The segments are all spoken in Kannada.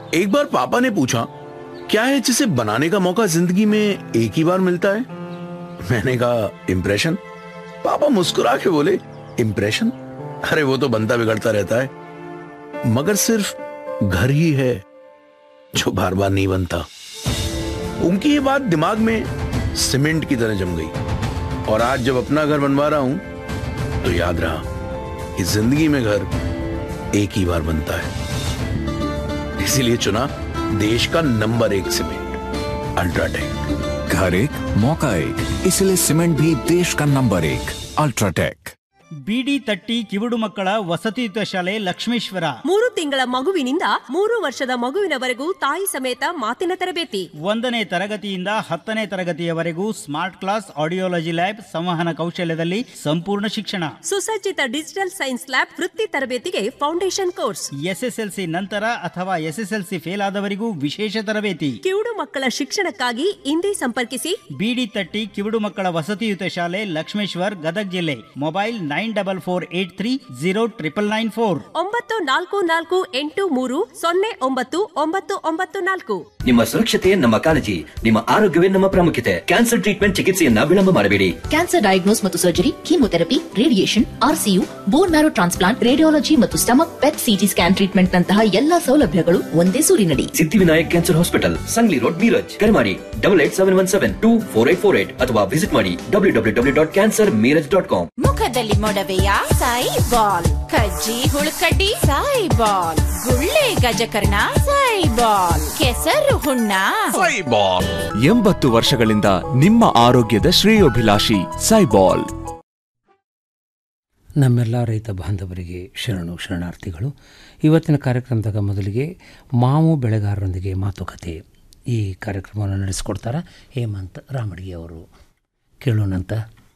एक बार पापा ने पूछा क्या है जिसे बनाने का मौका जिंदगी में एक ही बार मिलता है मैंने कहा इम्प्रेशन पापा मुस्कुरा के बोले इम्प्रेशन अरे वो तो बनता बिगड़ता रहता है मगर सिर्फ घर ही है जो बार बार नहीं बनता उनकी ये बात दिमाग में सीमेंट की तरह जम गई और आज जब अपना घर बनवा रहा हूं तो याद रहा कि जिंदगी में घर एक ही बार बनता है इसीलिए चुना देश का नंबर एक सीमेंट अल्ट्राटेक घर एक मौका एक इसलिए सीमेंट भी देश का नंबर एक अल्ट्राटेक ಬಿಡಿ ತಟ್ಟಿ ಕಿವುಡು ಮಕ್ಕಳ ವಸತಿಯುತ ಶಾಲೆ ಲಕ್ಷ್ಮೇಶ್ವರ ಮೂರು ತಿಂಗಳ ಮಗುವಿನಿಂದ ಮೂರು ವರ್ಷದ ಮಗುವಿನವರೆಗೂ ತಾಯಿ ಸಮೇತ ಮಾತಿನ ತರಬೇತಿ ಒಂದನೇ ತರಗತಿಯಿಂದ ಹತ್ತನೇ ತರಗತಿಯವರೆಗೂ ಸ್ಮಾರ್ಟ್ ಕ್ಲಾಸ್ ಆಡಿಯೋಲಜಿ ಲ್ಯಾಬ್ ಸಂವಹನ ಕೌಶಲ್ಯದಲ್ಲಿ ಸಂಪೂರ್ಣ ಶಿಕ್ಷಣ ಸುಸಜ್ಜಿತ ಡಿಜಿಟಲ್ ಸೈನ್ಸ್ ಲ್ಯಾಬ್ ವೃತ್ತಿ ತರಬೇತಿಗೆ ಫೌಂಡೇಶನ್ ಕೋರ್ಸ್ ಎಸ್ಎಸ್ಎಲ್ಸಿ ನಂತರ ಅಥವಾ ಎಸ್ಎಸ್ಎಲ್ಸಿ ಫೇಲ್ ಆದವರಿಗೂ ವಿಶೇಷ ತರಬೇತಿ ಕಿವುಡು ಮಕ್ಕಳ ಶಿಕ್ಷಣಕ್ಕಾಗಿ ಇಂದೇ ಸಂಪರ್ಕಿಸಿ ಬಿಡಿ ತಟ್ಟಿ ಕಿವುಡು ಮಕ್ಕಳ ವಸತಿಯುತ ಶಾಲೆ ಲಕ್ಷ್ಮೇಶ್ವರ್ ಗದಗ್ ಜಿಲ್ಲೆ mobile nine double four eight three zero triple nine four ಒಂಬತ್ತು ನಾಲ್ಕು ನಾಲ್ಕು ಎಂಟು ಮೂರು ಸೊನ್ನೆ ಒಂಬತ್ತು ಒಂಬತ್ತು ಒಂಬತ್ತು ನಾಲ್ಕು ನಿಮ್ಮ ಸುರಕ್ಷತೆ ನಮ್ಮ ಕಾಳಜಿ ನಿಮ್ಮ ಆರೋಗ್ಯವೇ ನಮ್ಮ ಪ್ರಾಮುಖ್ಯತೆ ಕ್ಯಾನ್ಸರ್ ಟ್ರೀಟ್ಮೆಂಟ್ ಚಿಕಿತ್ಸೆಯನ್ನ ವಿಳಂಬ ಮಾಡಬೇಡಿ ಕ್ಯಾನ್ಸರ್ ಡಯಾಗ್ನೋಸ್ ಮತ್ತು surgery chemotherapy radiation RCU bone marrow transplant radiology ಮತ್ತು stomach PET CT scan treatment ನಂತಹ ಎಲ್ಲಾ ಸೌಲಭ್ಯಗಳು ಒಂದೇ ಸೂರಿನಡಿ Siddhivinayak cancer hospital Sangli road Miraj ಕರೆ ಮಾಡಿ double eight seven one seven two four eight four eight ಅಥವಾ ವಿಸಿಟ್ ಮಾಡಿ W W W dot cancer Miraj dot com ಮುಖದಲ್ಲಿ ಮೊಡವೆಯ ಸಾಯಿ ಬಾಲ್ ಕಜ್ಜಿ ಹುಳುಕಡ್ಡಿ ಸಾಯಿ ಬಾಲ್ ಗುಳ್ಳೆ ಗಜಕರ್ಣ ಸಾಯಿ ಬಾಲ್ ಕೆಸರು ಹುಣ್ಣ ಎಂಬತ್ತು ವರ್ಷಗಳಿಂದ ನಿಮ್ಮ ಆರೋಗ್ಯದ ಶ್ರೇಯೋಭಿಲಾಷಿ ಸೈಬಾಲ್ ನಮ್ಮೆಲ್ಲ ರೈತ ಬಾಂಧವರಿಗೆ ಶರಣು ಶರಣಾರ್ಥಿಗಳು ಇವತ್ತಿನ ಕಾರ್ಯಕ್ರಮದಾಗ ಮೊದಲಿಗೆ ಮಾವು ಬೆಳೆಗಾರರೊಂದಿಗೆ ಮಾತುಕತೆ ಈ ಕಾರ್ಯಕ್ರಮವನ್ನು ನಡೆಸಿಕೊಡ್ತಾರೆ ಹೇಮಂತ್ ರಾಮಡಿಗೆ ಅವರು ಕೇಳೋಣಂತ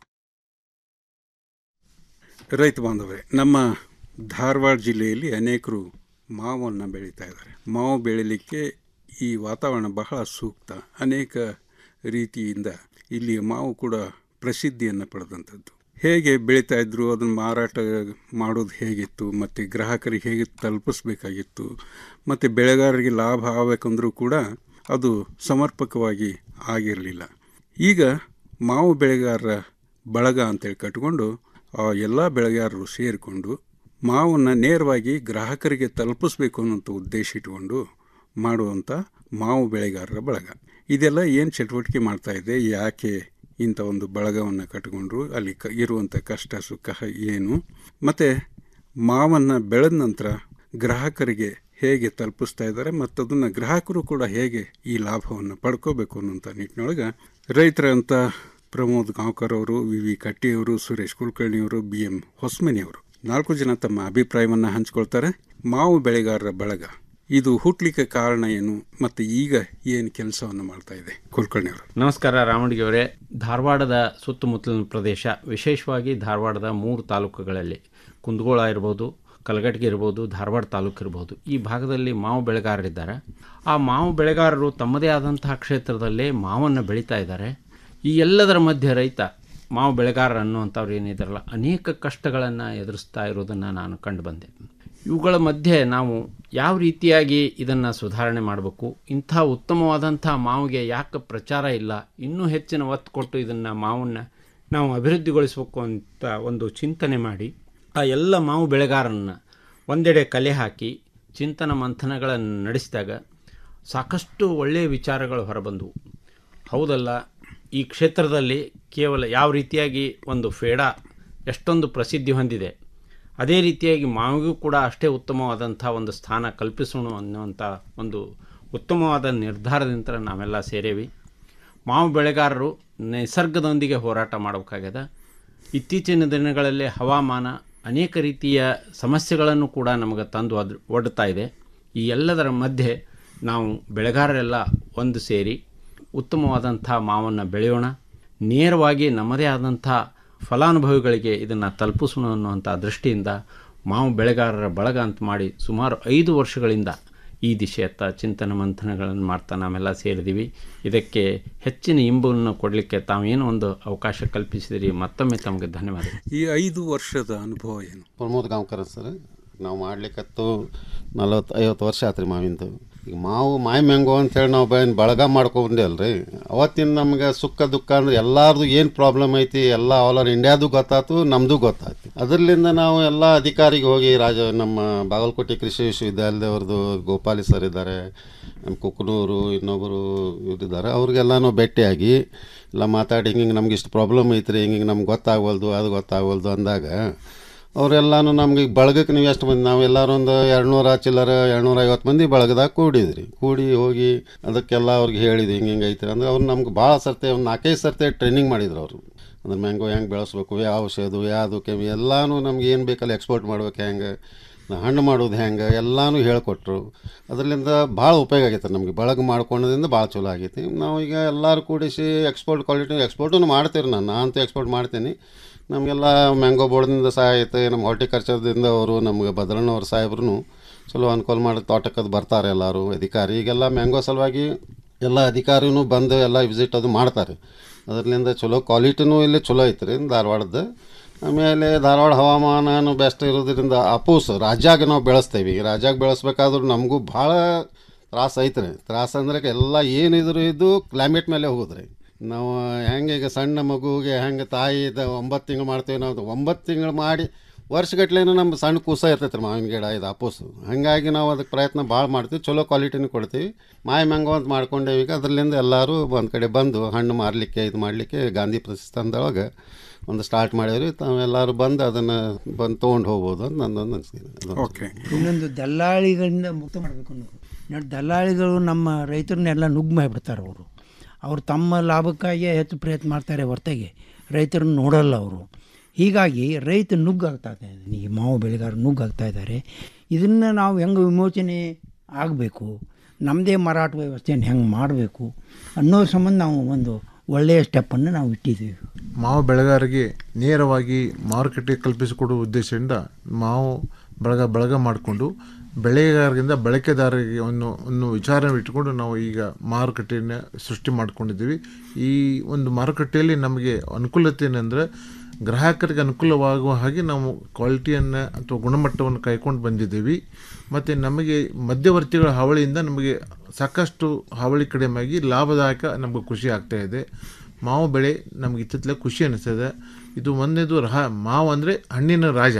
ರೈತ ಬಾಂಧವರೇ ನಮ್ಮ ಧಾರವಾಡ ಜಿಲ್ಲೆಯಲ್ಲಿ ಅನೇಕರು ಮಾವನ್ನು ಬೆಳೀತಾ ಇದ್ದಾರೆ ಮಾವು ಬೆಳೀಲಿಕ್ಕೆ ಈ ವಾತಾವರಣ ಬಹಳ ಸೂಕ್ತ ಅನೇಕ ರೀತಿಯಿಂದ ಇಲ್ಲಿ ಮಾವು ಕೂಡ ಪ್ರಸಿದ್ಧಿಯನ್ನು ಪಡೆದಂಥದ್ದು ಹೇಗೆ ಬೆಳೀತಾ ಇದ್ರು ಅದನ್ನು ಮಾರಾಟ ಮಾಡೋದು ಹೇಗಿತ್ತು ಮತ್ತು ಗ್ರಾಹಕರಿಗೆ ಹೇಗೆ ತಲುಪಿಸ್ಬೇಕಾಗಿತ್ತು ಮತ್ತು ಬೆಳೆಗಾರರಿಗೆ ಲಾಭ ಆಗಬೇಕಂದ್ರೂ ಕೂಡ ಅದು ಸಮರ್ಪಕವಾಗಿ ಆಗಿರಲಿಲ್ಲ ಈಗ ಮಾವು ಬೆಳೆಗಾರರ ಬಳಗ ಅಂತೇಳಿ ಕಟ್ಕೊಂಡು ಆ ಎಲ್ಲ ಬೆಳೆಗಾರರು ಸೇರಿಕೊಂಡು ಮಾವನ್ನು ನೇರವಾಗಿ ಗ್ರಾಹಕರಿಗೆ ತಲುಪಿಸ್ಬೇಕು ಅನ್ನೋಂಥ ಉದ್ದೇಶ ಇಟ್ಕೊಂಡು ಮಾಡುವಂಥ ಮಾವು ಬೆಳೆಗಾರರ ಬಳಗ ಇದೆಲ್ಲ ಏನು ಚಟುವಟಿಕೆ ಮಾಡ್ತಾ ಇದೆ ಯಾಕೆ ಇಂಥ ಒಂದು ಬಳಗವನ್ನು ಕಟ್ಕೊಂಡ್ರು ಅಲ್ಲಿ ಕ ಇರುವಂಥ ಕಷ್ಟ ಸುಖ ಏನು ಮತ್ತು ಮಾವನ್ನು ಬೆಳೆದ ನಂತರ ಗ್ರಾಹಕರಿಗೆ ಹೇಗೆ ತಲುಪಿಸ್ತಾ ಇದ್ದಾರೆ ಮತ್ತು ಅದನ್ನು ಗ್ರಾಹಕರು ಕೂಡ ಹೇಗೆ ಈ ಲಾಭವನ್ನು ಪಡ್ಕೋಬೇಕು ಅನ್ನೋಂಥ ನಿಟ್ಟಿನೊಳಗೆ ರೈತರಂತ ಪ್ರಮೋದ್ ಗಾಂವ್ಕರ್ ಅವರು ವಿ ವಿ ಕಟ್ಟಿಯವರು ಸುರೇಶ್ ಕುಲಕರ್ಣಿಯವರು ಬಿ ಎಂ ಹೊಸ್ಮನಿಯವರು ನಾಲ್ಕು ಜನ ತಮ್ಮ ಅಭಿಪ್ರಾಯವನ್ನು ಹಂಚ್ಕೊಳ್ತಾರೆ ಮಾವು ಬೆಳೆಗಾರರ ಬಳಗ ಇದು ಹುಟ್ಲಿಕ್ಕೆ ಕಾರಣ ಏನು ಮತ್ತು ಈಗ ಏನು ಕೆಲಸವನ್ನು ಮಾಡ್ತಾ ಇದೆ ಕುಲಕರ್ಣಿಯವರು ನಮಸ್ಕಾರ ರಾಮಡಿಗೆ ಅವರೇ ಧಾರವಾಡದ ಸುತ್ತಮುತ್ತಲಿನ ಪ್ರದೇಶ ವಿಶೇಷವಾಗಿ ಧಾರವಾಡದ ಮೂರು ತಾಲೂಕುಗಳಲ್ಲಿ ಕುಂದಗೋಳ ಇರ್ಬೋದು ಕಲಗಟ್ಟಿಗೆ ಇರ್ಬೋದು ಧಾರವಾಡ ತಾಲೂಕು ಇರ್ಬೋದು ಈ ಭಾಗದಲ್ಲಿ ಮಾವು ಬೆಳೆಗಾರರಿದ್ದಾರೆ ಆ ಮಾವು ಬೆಳೆಗಾರರು ತಮ್ಮದೇ ಆದಂತಹ ಕ್ಷೇತ್ರದಲ್ಲೇ ಮಾವನ್ನು ಬೆಳೀತಾ ಇದ್ದಾರೆ ಈ ಎಲ್ಲದರ ಮಧ್ಯೆ ರೈತ ಮಾವು ಬೆಳೆಗಾರ ಅನ್ನುವಂಥವ್ರು ಏನಿದಾರಲ್ಲ ಅನೇಕ ಕಷ್ಟಗಳನ್ನು ಎದುರಿಸ್ತಾ ಇರೋದನ್ನು ನಾನು ಕಂಡು ಬಂದೆ ಇವುಗಳ ಮಧ್ಯೆ ನಾವು ಯಾವ ರೀತಿಯಾಗಿ ಇದನ್ನು ಸುಧಾರಣೆ ಮಾಡಬೇಕು ಇಂಥ ಉತ್ತಮವಾದಂಥ ಮಾವಿಗೆ ಯಾಕೆ ಪ್ರಚಾರ ಇಲ್ಲ ಇನ್ನೂ ಹೆಚ್ಚಿನ ಒತ್ತು ಕೊಟ್ಟು ಇದನ್ನು ಮಾವನ್ನು ನಾವು ಅಭಿವೃದ್ಧಿಗೊಳಿಸಬೇಕು ಅಂತ ಒಂದು ಚಿಂತನೆ ಮಾಡಿ ಆ ಎಲ್ಲ ಮಾವು ಬೆಳೆಗಾರರನ್ನು ಒಂದೆಡೆ ಕಲೆ ಹಾಕಿ ಚಿಂತನ ಮಂಥನಗಳನ್ನು ನಡೆಸಿದಾಗ ಸಾಕಷ್ಟು ಒಳ್ಳೆಯ ವಿಚಾರಗಳು ಹೊರಬಂದವು ಹೌದಲ್ಲ ಈ ಕ್ಷೇತ್ರದಲ್ಲಿ ಕೇವಲ ಯಾವ ರೀತಿಯಾಗಿ ಒಂದು ಫೇಡ ಎಷ್ಟೊಂದು ಪ್ರಸಿದ್ಧಿ ಹೊಂದಿದೆ ಅದೇ ರೀತಿಯಾಗಿ ಮಾವಿಗೂ ಕೂಡ ಅಷ್ಟೇ ಉತ್ತಮವಾದಂಥ ಒಂದು ಸ್ಥಾನ ಕಲ್ಪಿಸೋಣ ಅನ್ನುವಂಥ ಒಂದು ಉತ್ತಮವಾದ ನಿರ್ಧಾರದಿಂದ ನಾವೆಲ್ಲ ಸೇರೇವಿ ಮಾವು ಬೆಳೆಗಾರರು ನಿಸರ್ಗದೊಂದಿಗೆ ಹೋರಾಟ ಮಾಡಬೇಕಾಗ್ಯದ ಇತ್ತೀಚಿನ ದಿನಗಳಲ್ಲಿ ಹವಾಮಾನ ಅನೇಕ ರೀತಿಯ ಸಮಸ್ಯೆಗಳನ್ನು ಕೂಡ ನಮಗೆ ತಂದು ಅದು ಒಡ್ತಾ ಇದೆ ಈ ಎಲ್ಲದರ ಮಧ್ಯೆ ನಾವು ಬೆಳೆಗಾರರೆಲ್ಲ ಒಂದು ಸೇರಿ ಉತ್ತಮವಾದಂಥ ಮಾವನ್ನು ಬೆಳೆಯೋಣ ನೇರವಾಗಿ ನಮ್ಮದೇ ಆದಂಥ ಫಲಾನುಭವಿಗಳಿಗೆ ಇದನ್ನು ತಲುಪಿಸೋಣ ಅನ್ನುವಂಥ ದೃಷ್ಟಿಯಿಂದ ಮಾವು ಬೆಳೆಗಾರರ ಬಳಗ ಅಂತ ಮಾಡಿ ಸುಮಾರು ಐದು ವರ್ಷಗಳಿಂದ ಈ ದಿಶೆಯತ್ತ ಚಿಂತನ ಮಂಥನಗಳನ್ನು ಮಾಡ್ತಾ ನಾವೆಲ್ಲ ಸೇರಿದ್ದೀವಿ ಇದಕ್ಕೆ ಹೆಚ್ಚಿನ ಇಂಬನ್ನು ಕೊಡಲಿಕ್ಕೆ ತಾವೇನು ಒಂದು ಅವಕಾಶ ಕಲ್ಪಿಸಿದಿರಿ ಮತ್ತೊಮ್ಮೆ ತಮಗೆ ಧನ್ಯವಾದ ಈ ಐದು ವರ್ಷದ ಅನುಭವ ಏನು ಪ್ರಮೋದ್ ಗಾಂವ್ಕರ್ ಸರ್ ನಾವು ಮಾಡ್ಲಿಕ್ಕತ್ತು ನಲವತ್ತು ಐವತ್ತು ವರ್ಷ ಆತ್ರಿ ಮಾವಿಂದು ಈಗ ಮಾವು ಮಾಯಿ ಮ್ಯಾಂಗೋ ಅಂತೇಳಿ ನಾವು ಬೇನ್ ಬಳಗ ಮಾಡ್ಕೊಂಡ್ಬಂದೆ ಅಲ್ರಿ ಅವತ್ತಿನ ನಮ್ಗೆ ಸುಖ ದುಃಖ ಅಂದ್ರೆ ಎಲ್ಲಾರ್ದು ಏನು ಪ್ರಾಬ್ಲಮ್ ಐತಿ ಎಲ್ಲ ಆಲ್ ಓವರ್ ಇಂಡಿಯಾದು ಗೊತ್ತಾಯ್ತು ನಮ್ಮದು ಗೊತ್ತಾಯ್ತು ಅದರಿಂದ ನಾವು ಎಲ್ಲ ಅಧಿಕಾರಿಗೆ ಹೋಗಿ ರಾಜ ನಮ್ಮ ಬಾಗಲಕೋಟೆ ಕೃಷಿ ವಿಶ್ವವಿದ್ಯಾಲಯದವ್ರದ್ದು ಗೋಪಾಲಿ ಸರ್ ಇದ್ದಾರೆ ನಮ್ಮ ಕುಕ್ನೂರು ಇನ್ನೊಬ್ಬರು ಇದ್ದಾರೆ ಅವ್ರಿಗೆಲ್ಲನೂ ಭೇಟಿಯಾಗಿ ಎಲ್ಲ ಮಾತಾಡಿ ಹಿಂಗೆ ನಮ್ಗೆ ಇಷ್ಟು ಪ್ರಾಬ್ಲಮ್ ಐತ್ರಿ ಹಿಂಗೆ ನಮ್ಗೆ ಗೊತ್ತಾಗವಲ್ದು ಅದು ಗೊತ್ತಾಗವಲ್ದು ಅಂದಾಗ ಅವರೆಲ್ಲಾನು ನಮ್ಗೆ ಈಗ ಬಳಗಕ್ಕೆ ನೀವು ಎಷ್ಟು ಮಂದಿ ನಾವು ಎಲ್ಲರೂ ಒಂದು ಎರಡುನೂರ ಚಿಲ್ಲರ ಎರಡುನೂರ ಐವತ್ತು ಮಂದಿ ಬಳಗದಾಗ ಕೂಡಿದ್ರಿ ಕೂಡಿ ಹೋಗಿ ಅದಕ್ಕೆಲ್ಲ ಅವ್ರಿಗೆ ಹೇಳಿದ್ವಿ ಹಿಂಗೆ ಹಿಂಗೆ ಐತ್ರಿ ಅಂದ್ರೆ ಅವ್ರು ನಮ್ಗೆ ಭಾಳ ಸರ್ತಿ ಒಂದು ನಾಲ್ಕೈದು ಸರ್ತಿ ಟ್ರೈನಿಂಗ್ ಮಾಡಿದ್ರು ಅವರು ಅಂದ್ರೆ ಮ್ಯಾಂಗೋ ಹೆಂಗೆ ಬೆಳೆಸ್ಬೇಕು ಯಾವ ಔಷಧ ಯಾವುದು ಕೆಮಿ ಎಲ್ಲನೂ ನಮ್ಗೆ ಏನು ಬೇಕಲ್ಲ ಎಕ್ಸ್ಪೋರ್ಟ್ ಮಾಡ್ಬೇಕು ಹೆಂಗೆ ಹಣ್ಣು ಮಾಡೋದು ಹೆಂಗೆ ಎಲ್ಲನೂ ಹೇಳ್ಕೊಟ್ರು ಅದರಿಂದ ಭಾಳ ಉಪಯೋಗ ಆಗೈತೆ ನಮಗೆ ಬಳಗ ಮಾಡ್ಕೊಳ್ಳೋದ್ರಿಂದ ಭಾಳ ಚಲೋ ಆಗೈತಿ ನಾವು ಈಗ ಎಲ್ಲರೂ ಕೂಡಿಸಿ ಎಕ್ಸ್ಪೋರ್ಟ್ ಕ್ವಾಲಿಟಿ ಎಕ್ಸ್ಪೋರ್ಟು ಮಾಡ್ತೀರಿ ನಾನು ನಾನಂತೂ ಎಕ್ಸ್ಪೋರ್ಟ್ ಮಾಡ್ತೀನಿ ನಮಗೆಲ್ಲ ಮ್ಯಾಂಗೋ ಬೋರ್ಡ್ದಿಂದ ಸಹಾಯ ಐತೆ ನಮ್ಮ ಹಾರ್ಟಿಕಲ್ಚರ್ದಿಂದ ಅವರು ನಮಗೆ ಭದ್ರಣ್ಣವ್ರ ಸಾಹೇಬ್ರು ಚಲೋ ಅನುಕೂಲ ಮಾಡಿ ತೋಟಕ್ಕದು ಬರ್ತಾರೆ ಎಲ್ಲರೂ ಅಧಿಕಾರಿ ಈಗೆಲ್ಲ ಮ್ಯಾಂಗೋ ಸಲುವಾಗಿ ಎಲ್ಲ ಅಧಿಕಾರಿನೂ ಬಂದು ಎಲ್ಲ ವಿಸಿಟ್ ಅದು ಮಾಡ್ತಾರೆ ಅದರಿಂದ ಚಲೋ ಕ್ವಾಲಿಟಿನೂ ಇಲ್ಲಿ ಚಲೋ ಐತ್ರಿ ಧಾರವಾಡದ್ದು ಆಮೇಲೆ ಧಾರವಾಡ ಹವಾಮಾನನೂ ಬೆಸ್ಟ್ ಇರೋದ್ರಿಂದ ಅಪೂಸ್ ರಾಜ್ಯಾಗ ನಾವು ಬೆಳೆಸ್ತೇವೆ ಈಗ ರಾಜ್ಯಾಗ ಬೆಳೆಸ್ಬೇಕಾದ್ರೂ ನಮಗೂ ಭಾಳ ತ್ರಾಸ ಐತ್ರಿ ತ್ರಾಸ ಅಂದ್ರೆ ಎಲ್ಲ ಏನಿದ್ರು ಇದು ಕ್ಲೈಮೇಟ್ ಮೇಲೆ ಹೋಗುದ್ರಿ ನಾವು ಹೆಂಗೆ ಈಗ ಸಣ್ಣ ಮಗುವಿಗೆ ಹೆಂಗೆ ತಾಯಿ ಇದ್ದ ಒಂಬತ್ತು ತಿಂಗಳು ಮಾಡ್ತೀವಿ ನಾವು ಒಂಬತ್ತು ತಿಂಗಳು ಮಾಡಿ ವರ್ಷಗಟ್ಲೆನೂ ನಮ್ಮ ಸಣ್ಣ ಕೂಸ ಇರ್ತೈತೆ ರೀ ಮಾವಿನ ಗಿಡ ಇದು ಅಪೋಸು ಹಾಗಾಗಿ ನಾವು ಅದಕ್ಕೆ ಪ್ರಯತ್ನ ಭಾಳ ಮಾಡ್ತೀವಿ ಚಲೋ ಕ್ವಾಲಿಟಿನೂ ಕೊಡ್ತೀವಿ ಮಾಯ ಮ್ಯಾಂಗೋ ಅಂತ ಮಾಡ್ಕೊಂಡೇವಿ ಈಗ ಅದರಿಂದ ಎಲ್ಲರೂ ಒಂದು ಕಡೆ ಬಂದು ಹಣ್ಣು ಮಾರಲಿಕ್ಕೆ ಇದು ಮಾಡಲಿಕ್ಕೆ ಗಾಂಧಿ ಪ್ರತಿಷ್ಠಾನದೊಳಗೆ ಒಂದು ಸ್ಟಾರ್ಟ್ ಮಾಡಿದ್ರಿ ತಾವೆಲ್ಲರೂ ಬಂದು ಅದನ್ನು ಬಂದು ತೊಗೊಂಡು ಹೋಗ್ಬೋದು ಅಂತ ನನ್ನೊಂದು ಅನಿಸ್ತೀನಿ ಓಕೆ ಇನ್ನೊಂದು ದಲ್ಲಾಳಿಗಳಿಂದ ಮುಕ್ತ ಮಾಡಬೇಕು ಅನ್ನೋದು ನೋಡಿ ದಲ್ಲಾಳಿಗಳು ನಮ್ಮ ರೈತರನ್ನೆಲ್ಲ ನುಗ್ಗು ಮಾಡಿಬಿಡ್ತಾರೆ ಅವರು ಅವರು ತಮ್ಮ ಲಾಭಕ್ಕಾಗಿ ಹೆಚ್ಚು ಪ್ರಯತ್ನ ಮಾಡ್ತಾರೆ ಹೊರತಾಗಿ ರೈತರನ್ನ ನೋಡಲ್ಲ ಅವರು ಹೀಗಾಗಿ ರೈತ ನುಗ್ಗಾಗ್ತಾ ಇದ್ದಾರೆ ಈ ಮಾವು ಬೆಳೆಗಾರ ನುಗ್ಗಾಗ್ತಾ ಇದ್ದಾರೆ ಇದನ್ನು ನಾವು ಹೆಂಗೆ ವಿಮೋಚನೆ ಆಗಬೇಕು ನಮ್ಮದೇ ಮಾರಾಟ ವ್ಯವಸ್ಥೆಯನ್ನು ಹೆಂಗೆ ಮಾಡಬೇಕು ಅನ್ನೋ ಸಂಬಂಧ ನಾವು ಒಂದು ಒಳ್ಳೆಯ ಸ್ಟೆಪ್ಪನ್ನು ನಾವು ಇಟ್ಟಿದ್ದೀವಿ ಮಾವು ಬೆಳೆಗಾರರಿಗೆ ನೇರವಾಗಿ ಮಾರುಕಟ್ಟೆ ಕಲ್ಪಿಸಿಕೊಡುವ ಉದ್ದೇಶದಿಂದ ಮಾವು ಬಳಗ ಬಳಗ ಮಾಡಿಕೊಂಡು ಬೆಳೆಗಾರರಿಂದ ಬಳಕೆದಾರರಿಗೆ ಒಂದು ಒಂದು ವಿಚಾರ ಇಟ್ಟುಕೊಂಡು ನಾವು ಈಗ ಮಾರುಕಟ್ಟೆಯನ್ನು ಸೃಷ್ಟಿ ಮಾಡ್ಕೊಂಡಿದ್ದೀವಿ ಈ ಒಂದು ಮಾರುಕಟ್ಟೆಯಲ್ಲಿ ನಮಗೆ ಅನುಕೂಲತೆ ಏನಂದರೆ ಗ್ರಾಹಕರಿಗೆ ಅನುಕೂಲವಾಗುವ ಹಾಗೆ ನಾವು ಕ್ವಾಲಿಟಿಯನ್ನು ಅಥವಾ ಗುಣಮಟ್ಟವನ್ನು ಕಾಯ್ಕೊಂಡು ಬಂದಿದ್ದೀವಿ ಮತ್ತು ನಮಗೆ ಮಧ್ಯವರ್ತಿಗಳ ಹಾವಳಿಯಿಂದ ನಮಗೆ ಸಾಕಷ್ಟು ಹಾವಳಿ ಕಡಿಮೆಯಾಗಿ ಲಾಭದಾಯಕ ನಮಗೆ ಖುಷಿ ಆಗ್ತಾ ಇದೆ ಮಾವು ಬೆಳೆ ನಮಗೆ ಇತ್ತಿತ್ತಲೇ ಖುಷಿ ಅನಿಸ್ತದೆ ಇದು ಒಂದೇದು ರಹ ಮಾವು ಅಂದರೆ ಹಣ್ಣಿನ ರಾಜ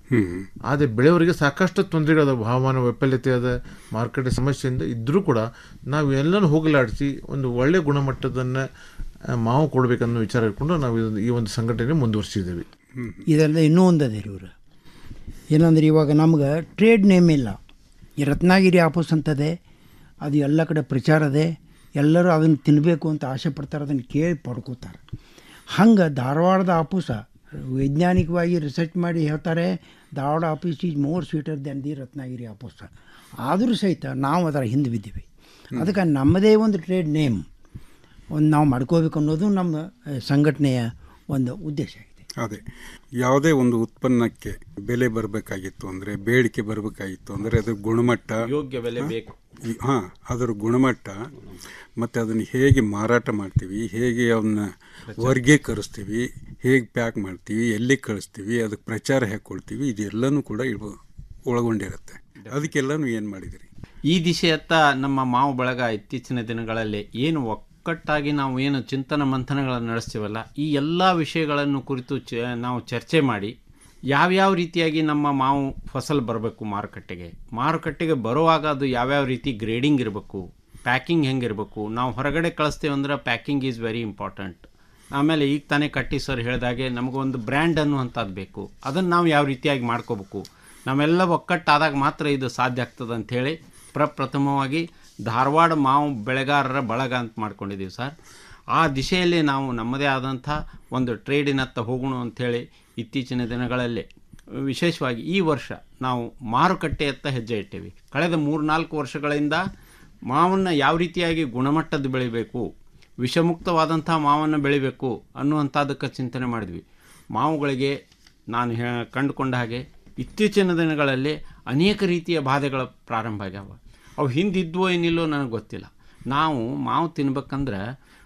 ಆದರೆ ಬೆಳೆಯವರಿಗೆ ಸಾಕಷ್ಟು ತೊಂದರೆಗಳದ ಹವಾಮಾನ ವೈಫಲ್ಯತೆ ಅದ ಮಾರುಕಟ್ಟೆ ಸಮಸ್ಯೆಯಿಂದ ಇದ್ದರೂ ಕೂಡ ನಾವು ಎಲ್ಲನೂ ಹೋಗಲಾಡಿಸಿ ಒಂದು ಒಳ್ಳೆಯ ಗುಣಮಟ್ಟದನ್ನು ಆ, ಮಾವು ಕೊಡಬೇಕನ್ನೋ ವಿಚಾರ ಇಟ್ಕೊಂಡು ನಾವು ಇದೊಂದು- ಈ ಒಂದು ಸಂಘಟನೆ ಮುಂದುವರಿಸಿದ್ದೇವೆ ಇದೆಲ್ಲ ಇನ್ನೂ ಒಂದು ಅದೇ ರೀ ಇವರು ಏನಂದ್ರೆ ಇವಾಗ ನಮ್ಗೆ ಟ್ರೇಡ್ ನೇಮ್ ಇಲ್ಲ ಈ ರತ್ನಾಗಿರಿ ಆಪೋಸ್ ಅಂತದೆ ಅದು ಎಲ್ಲ ಕಡೆ ಪ್ರಚಾರ ಅದೇ ಎಲ್ಲರೂ ಅದನ್ನು ತಿನ್ನಬೇಕು ಅಂತ ಆಸೆ ಪಡ್ತಾರೆ ಅದನ್ನು ಕೇಳಿ ಪಡ್ಕೋತಾರೆ ಹಂಗೆ ಧಾರವಾಡದ ಆಪೂಸ ವೈಜ್ಞಾನಿಕವಾಗಿ ರಿಸರ್ಚ್ ಮಾಡಿ ಹೇಳ್ತಾರೆ Dharwad apus is more sweeter than the Ratnagiri apus ಆದರೂ ಸಹಿತ ನಾವು ಅದರ ಹಿಂದೆ ಬಿದ್ದೀವಿ ಅದಕ್ಕೆ ನಮ್ಮದೇ ಒಂದು ಟ್ರೇಡ್ ನೇಮ್ ಒಂದು ನಾವು ಮಾಡ್ಕೋಬೇಕು ಅನ್ನೋದು ನಮ್ಮ ಆ, ಸಂಘಟನೆಯ ಒಂದು ಉದ್ದೇಶ ಅದೇ ಯಾವುದೇ ಒಂದು ಉತ್ಪನ್ನಕ್ಕೆ ಬೆಲೆ ಬರಬೇಕಾಗಿತ್ತು ಅಂದರೆ ಬೇಡಿಕೆ ಬರಬೇಕಾಗಿತ್ತು ಅಂದರೆ ಅದ್ರ ಗುಣಮಟ್ಟ ಯೋಗ್ಯ ಬೆಲೆ ಬೇಕು ಹಾಂ ಅದರ ಗುಣಮಟ್ಟ ಮತ್ತು ಅದನ್ನು ಹೇಗೆ ಮಾರಾಟ ಮಾಡ್ತೀವಿ ಹೇಗೆ ಅವನ್ನ ವರ್ಗೀಕರಿಸ್ತೀವಿ ಹೇಗೆ ಪ್ಯಾಕ್ ಮಾಡ್ತೀವಿ ಎಲ್ಲಿ ಕಳಿಸ್ತೀವಿ ಅದಕ್ಕೆ ಪ್ರಚಾರ ಹೇಗೆ ಕೊಡ್ತೀವಿ ಇದೆಲ್ಲನೂ ಕೂಡ ಇಳ್ಬ- ಒಳಗೊಂಡಿರುತ್ತೆ ಅದಕ್ಕೆಲ್ಲನೂ ಏನು ಮಾಡಿದಿರಿ ಈ ದಿಶೆಯತ್ತ ನಮ್ಮ ಮಾವು ಬಳಗ ಇತ್ತೀಚಿನ ದಿನಗಳಲ್ಲಿ ಏನು ಒಕ್ಕಟ್ಟಾಗಿ ನಾವು ಏನು ಚಿಂತನ ಮಂಥನಗಳನ್ನು ನಡೆಸ್ತೀವಲ್ಲ ಈ ಎಲ್ಲ ವಿಷಯಗಳನ್ನು ಕುರಿತು ಚ ನಾವು ಚರ್ಚೆ ಮಾಡಿ ಯಾವ್ಯಾವ ರೀತಿಯಾಗಿ ನಮ್ಮ ಮಾವು ಫಸಲು ಬರಬೇಕು ಮಾರುಕಟ್ಟೆಗೆ ಮಾರುಕಟ್ಟೆಗೆ ಬರುವಾಗ ಅದು ಯಾವ್ಯಾವ ರೀತಿ ಗ್ರೇಡಿಂಗ್ ಇರಬೇಕು ಪ್ಯಾಕಿಂಗ್ ಹೆಂಗಿರಬೇಕು ನಾವು ಹೊರಗಡೆ ಕಳಿಸ್ತೇವೆ ಅಂದ್ರೆ ಪ್ಯಾಕಿಂಗ್ ಈಸ್ ವೆರಿ ಇಂಪಾರ್ಟೆಂಟ್ ಆಮೇಲೆ ಈಗ ತಾನೇ ಕಟ್ಟಿ ಸರ್ ಹೇಳಿದಾಗೆ ನಮಗೊಂದು ಬ್ರ್ಯಾಂಡ್ ಅನ್ನುವಂಥದ್ದು ಬೇಕು ಅದನ್ನು ನಾವು ಯಾವ ರೀತಿಯಾಗಿ ಮಾಡ್ಕೋಬೇಕು ನಾವೆಲ್ಲ ಒಕ್ಕಟ್ಟಾದಾಗ ಮಾತ್ರ ಇದು ಸಾಧ್ಯ ಆಗ್ತದೆ ಅಂಥೇಳಿ ಪ್ರಪ್ರಥಮವಾಗಿ ಧಾರವಾಡ ಮಾವು ಬೆಳೆಗಾರರ ಬಳಗ ಅಂತ ಮಾಡ್ಕೊಂಡಿದ್ದೀವಿ ಸರ್ ಆ ದಿಶೆಯಲ್ಲಿ ನಾವು ನಮ್ಮದೇ ಆದಂಥ ಒಂದು ಟ್ರೇಡಿನತ್ತ ಹೋಗೋಣ ಅಂಥೇಳಿ ಇತ್ತೀಚಿನ ದಿನಗಳಲ್ಲಿ ವಿಶೇಷವಾಗಿ ಈ ವರ್ಷ ನಾವು ಮಾರುಕಟ್ಟೆಯತ್ತ ಹೆಜ್ಜೆ ಇಟ್ಟೇವಿ ಕಳೆದ ಮೂರು ನಾಲ್ಕು ವರ್ಷಗಳಿಂದ ಮಾವನ್ನು ಯಾವ ರೀತಿಯಾಗಿ ಗುಣಮಟ್ಟದ ಬೆಳಿಬೇಕು ವಿಷಮುಕ್ತವಾದಂಥ ಮಾವನ್ನು ಬೆಳಿಬೇಕು ಅನ್ನುವಂಥದ್ದಕ್ಕೆ ಚಿಂತನೆ ಮಾಡಿದ್ವಿ ಮಾವುಗಳಿಗೆ ನಾನು ಹೇ ಕಂಡುಕೊಂಡ ಹಾಗೆ ಇತ್ತೀಚಿನ ದಿನಗಳಲ್ಲಿ ಅನೇಕ ರೀತಿಯ ಬಾಧೆಗಳ ಪ್ರಾರಂಭ ಆಗ್ಯಾವ ಅವು ಹಿಂದಿದ್ವೋ ಏನಿಲ್ಲೋ ನನಗೆ ಗೊತ್ತಿಲ್ಲ ನಾವು ಮಾವು ತಿನ್ಬೇಕಂದ್ರೆ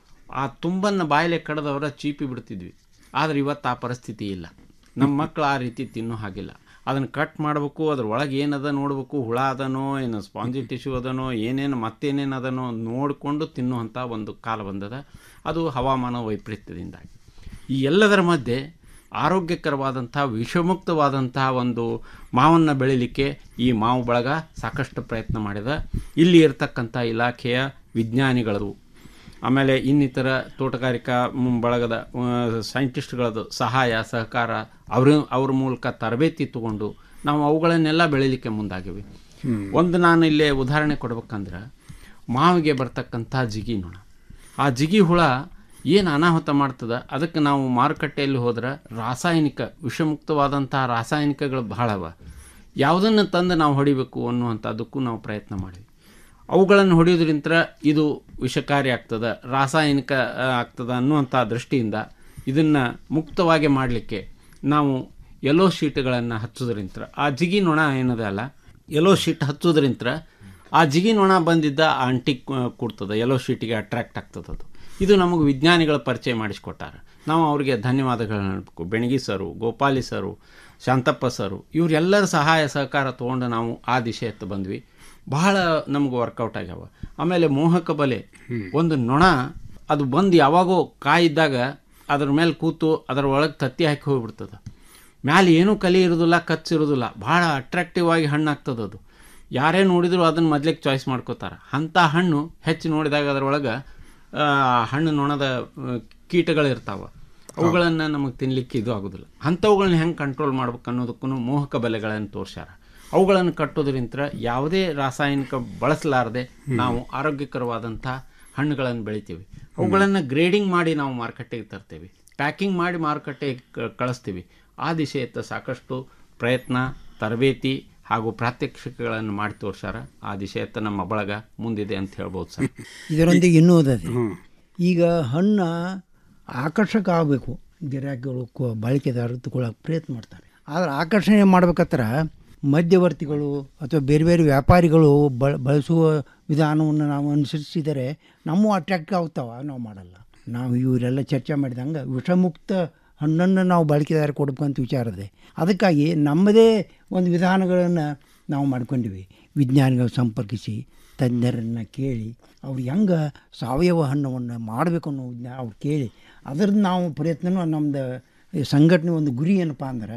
ಆ ತುಂಬನ್ನು ಬಾಯಲೆ ಕಡ್ದವರ ಚೀಪಿ ಬಿಡ್ತಿದ್ವಿ ಆದರೆ ಇವತ್ತು ಆ ಪರಿಸ್ಥಿತಿ ಇಲ್ಲ ನಮ್ಮ ಮಕ್ಕಳು ಆ ರೀತಿ ತಿನ್ನೋ ಹಾಗಿಲ್ಲ ಅದನ್ನು ಕಟ್ ಮಾಡಬೇಕು ಅದ್ರ ಒಳಗೆ ಏನದ ನೋಡಬೇಕು ಹುಳ ಅದನೋ ಏನು ಸ್ಪಾಂಜಿ ಟಿಶ್ಯೂ ಅದನೋ ಏನೇನು ಮತ್ತೇನೇನು ಅದನೋ ನೋಡಿಕೊಂಡು ತಿನ್ನುವಂಥ ಒಂದು ಕಾಲ ಬಂದದ ಅದು ಹವಾಮಾನ ವೈಪರೀತ್ಯದಿಂದಾಗಿ ಈ ಎಲ್ಲದರ ಮಧ್ಯೆ ಆರೋಗ್ಯಕರವಾದಂಥ ವಿಷಮುಕ್ತವಾದಂತಹ ಒಂದು ಮಾವನ್ನು ಬೆಳಿಲಿಕ್ಕೆ ಈ ಮಾವು ಬಳಗ ಸಾಕಷ್ಟು ಪ್ರಯತ್ನ ಮಾಡಿದ ಇಲ್ಲಿ ಇರತಕ್ಕಂಥ ಇಲಾಖೆಯ ವಿಜ್ಞಾನಿಗಳು ಆಮೇಲೆ ಇನ್ನಿತರ ತೋಟಗಾರಿಕಾ ಮ್, ಬಳಗದ ಸೈಂಟಿಸ್ಟ್ಗಳದ್ದು ಸಹಾಯ ಸಹಕಾರ ಅವ್ರ ಅವ್ರ ಮೂಲಕ ತರಬೇತಿ ತಗೊಂಡು ನಾವು ಅವುಗಳನ್ನೆಲ್ಲ ಬೆಳಿಲಿಕ್ಕೆ ಮುಂದಾಗಿವಿ ಒಂದು ನಾನು ಇಲ್ಲೇ ಉದಾಹರಣೆ ಕೊಡ್ಬೇಕಂದ್ರೆ ಮಾವಿಗೆ ಬರ್ತಕ್ಕಂಥ ಜಿಗಿ ನೊಣ ಆ ಜಿಗಿ ಹುಳ ಏನು ಅನಾಹುತ ಮಾಡ್ತದ ಅದಕ್ಕೆ ನಾವು ಮಾರುಕಟ್ಟೆಯಲ್ಲಿ ಹೋದ್ರೆ ರಾಸಾಯನಿಕ ವಿಷಮುಕ್ತವಾದಂಥ ರಾಸಾಯನಿಕಗಳು ಬಹಳ ಅವ ಯಾವುದನ್ನು ತಂದು ನಾವು ಹೊಡಿಬೇಕು ಅನ್ನುವಂಥದ್ದಕ್ಕೂ ನಾವು ಪ್ರಯತ್ನ ಮಾಡಿವಿ ಅವುಗಳನ್ನು ಹೊಡೆಯೋದ್ರಿಂದ ಇದು ವಿಷಕಾರಿ ಆಗ್ತದ ರಾಸಾಯನಿಕ ಆ, ಆಗ್ತದ ಅನ್ನುವಂಥ ದೃಷ್ಟಿಯಿಂದ ಇದನ್ನು ಮುಕ್ತವಾಗಿ ಮಾಡಲಿಕ್ಕೆ ನಾವು ಯೆಲ್ಲೋ ಶೀಟ್ಗಳನ್ನು ಹಚ್ಚೋದ್ರಿಂತ ಆ ಜಿಗಿ ನೊಣ ಏನದ ಅಲ್ಲ ಯೆಲ್ಲೋ ಶೀಟ್ ಹಚ್ಚೋದ್ರಿಂತ ಆ ಜಿಗಿ ನೊಣ ಬಂದಿದ್ದ ಆ ಅಂಟಿ ಕೊಡ್ತದೆ ಯೆಲ್ಲೋ ಶೀಟಿಗೆ ಅಟ್ರಾಕ್ಟ್ ಆಗ್ತದೆ ಅದು ಇದು ನಮಗೆ ವಿಜ್ಞಾನಿಗಳ ಪರಿಚಯ ಮಾಡಿಸ್ಕೊಟ್ಟಾರ ನಾವು ಅವರಿಗೆ ಧನ್ಯವಾದಗಳನ್ನ ಹೇಳ್ಬೇಕು ಬೆಣಗಿ ಸರು ಗೋಪಾಲಿ ಸರು ಶಾಂತಪ್ಪ ಸರು ಇವರೆಲ್ಲರ ಸಹಾಯ ಸಹಕಾರ ತೊಗೊಂಡು ನಾವು ಆ ದಿಶೆಯತ್ತ ಬಂದ್ವಿ ಬಹಳ ನಮ್ಗೆ ವರ್ಕೌಟ್ ಆಗ್ಯಾವ ಆಮೇಲೆ ಮೋಹಕ ಬಲೆ ಒಂದು ನೊಣ ಅದು ಬಂದು ಯಾವಾಗೋ ಕಾಯಿದ್ದಾಗ ಅದ್ರ ಮೇಲೆ ಕೂತು ಅದರ ಒಳಗೆ ತತ್ತಿ ಹಾಕಿ ಹೋಗ್ಬಿಡ್ತದೆ ಮ್ಯಾಲೆ ಏನೂ ಕಲಿ ಇರೋದಿಲ್ಲ ಕಚ್ಚಿರೋದಿಲ್ಲ ಭಾಳ ಅಟ್ರಾಕ್ಟಿವ್ ಆಗಿ ಹಣ್ಣು ಆಗ್ತದೆ ಅದು ಯಾರೇ ನೋಡಿದ್ರು ಅದನ್ನು ಮೊದ್ಲಿಗೆ ಚಾಯ್ಸ್ ಮಾಡ್ಕೋತಾರೆ ಅಂಥ ಹಣ್ಣು ಹೆಚ್ಚು ನೋಡಿದಾಗ ಅದರೊಳಗೆ ಹಣ್ಣು ನೊಣದ ಆ, ಕೀಟಗಳಿರ್ತಾವೆ ಅವುಗಳನ್ನು ನಮಗೆ ತಿನ್ನಲಿಕ್ಕೆ ಇದು ಆಗೋದಿಲ್ಲ ಅಂಥವುಗಳನ್ನ ಹೆಂಗೆ ಕಂಟ್ರೋಲ್ ಮಾಡ್ಬೇಕು ಅನ್ನೋದಕ್ಕೂ ಮೋಹಕ ಬಲೆಗಳನ್ನು ತೋರ್ಸ್ಯಾರ ಅವುಗಳನ್ನು ಕಟ್ಟೋದ್ರಿಂದ ಯಾವುದೇ ರಾಸಾಯನಿಕ ಬಳಸಲಾರದೆ ನಾವು ಆರೋಗ್ಯಕರವಾದಂಥ ಹಣ್ಣುಗಳನ್ನು ಬೆಳಿತೀವಿ ಅವುಗಳನ್ನು ಗ್ರೇಡಿಂಗ್ ಮಾಡಿ ನಾವು ಮಾರುಕಟ್ಟೆಗೆ ತರ್ತೇವೆ ಪ್ಯಾಕಿಂಗ್ ಮಾಡಿ ಮಾರುಕಟ್ಟೆಗೆ ಕ- ಕಳಿಸ್ತೀವಿ ಆ ದಿಶೆಯತ್ತ ಸಾಕಷ್ಟು ಪ್ರಯತ್ನ ತರಬೇತಿ ಹಾಗೂ ಪ್ರಾತ್ಯಕ್ಷಿಕೆಗಳನ್ನು ಮಾಡಿ ತೋರ್ಸ್ಯಾರ ಆ ದಿಶೆಯತ್ತ ನಮ್ಮ ಬಳಗ ಮುಂದಿದೆ ಅಂತ ಹೇಳ್ಬೋದು ಸರ್ ಇದರೊಂದಿಗೆ ಇನ್ನೂ ಓದದೆ ಈಗ ಹಣ್ಣು ಆಕರ್ಷಕ ಆಗಬೇಕು ಗಿರಾಕಿಗಳು ಕೊ- ಬಳಕೆದಾರರು ತಗೊಳ್ಳೋಕೆ ಪ್ರಯತ್ನ ಮಾಡ್ತಾರೆ ಆದರೆ ಆಕರ್ಷಣೆ ಮಾಡ್ಬೇಕತ್ರ ಮಧ್ಯವರ್ತಿಗಳು ಅಥವಾ ಬೇರೆ ಬೇರೆ ವ್ಯಾಪಾರಿಗಳು ಬಳ ಬಳಸುವ ವಿಧಾನವನ್ನು ನಾವು ಅನುಸರಿಸಿದರೆ ನಮ್ಮ ಅಟ್ರಾಕ್ಟ್ ಆಗ್ತಾವ ನಾವು ಮಾಡಲ್ಲ ನಾವು ಇವರೆಲ್ಲ ಚರ್ಚೆ ಮಾಡಿದಂಗೆ ವಿಷಮುಕ್ತ ಹಣ್ಣನ್ನು ನಾವು ಬಳಕೆದಾರ ಕೊಡಬೇಕು ಅಂತ ವಿಚಾರ ಇದೆ ಅದಕ್ಕಾಗಿ ನಮ್ಮದೇ ಒಂದು ವಿಧಾನಗಳನ್ನು ನಾವು ಮಾಡ್ಕೊಂಡಿವಿ ವಿಜ್ಞಾನಿಗಳು ಸಂಪರ್ಕಿಸಿ ತಜ್ಞರನ್ನು ಕೇಳಿ ಅವ್ರು ಹೆಂಗೆ ಸಾವಯವ ಹಣ್ಣವನ್ನು ಮಾಡಬೇಕು ಅನ್ನೋ ವಿಜ್ಞಾನ ಅವ್ರು ಕೇಳಿ ಅದ್ರದ್ದು ನಾವು ಪ್ರಯತ್ನನೂ ನಮ್ಮದು ಈ ಸಂಘಟನೆ ಒಂದು ಗುರಿ ಏನಪ್ಪ ಅಂದ್ರೆ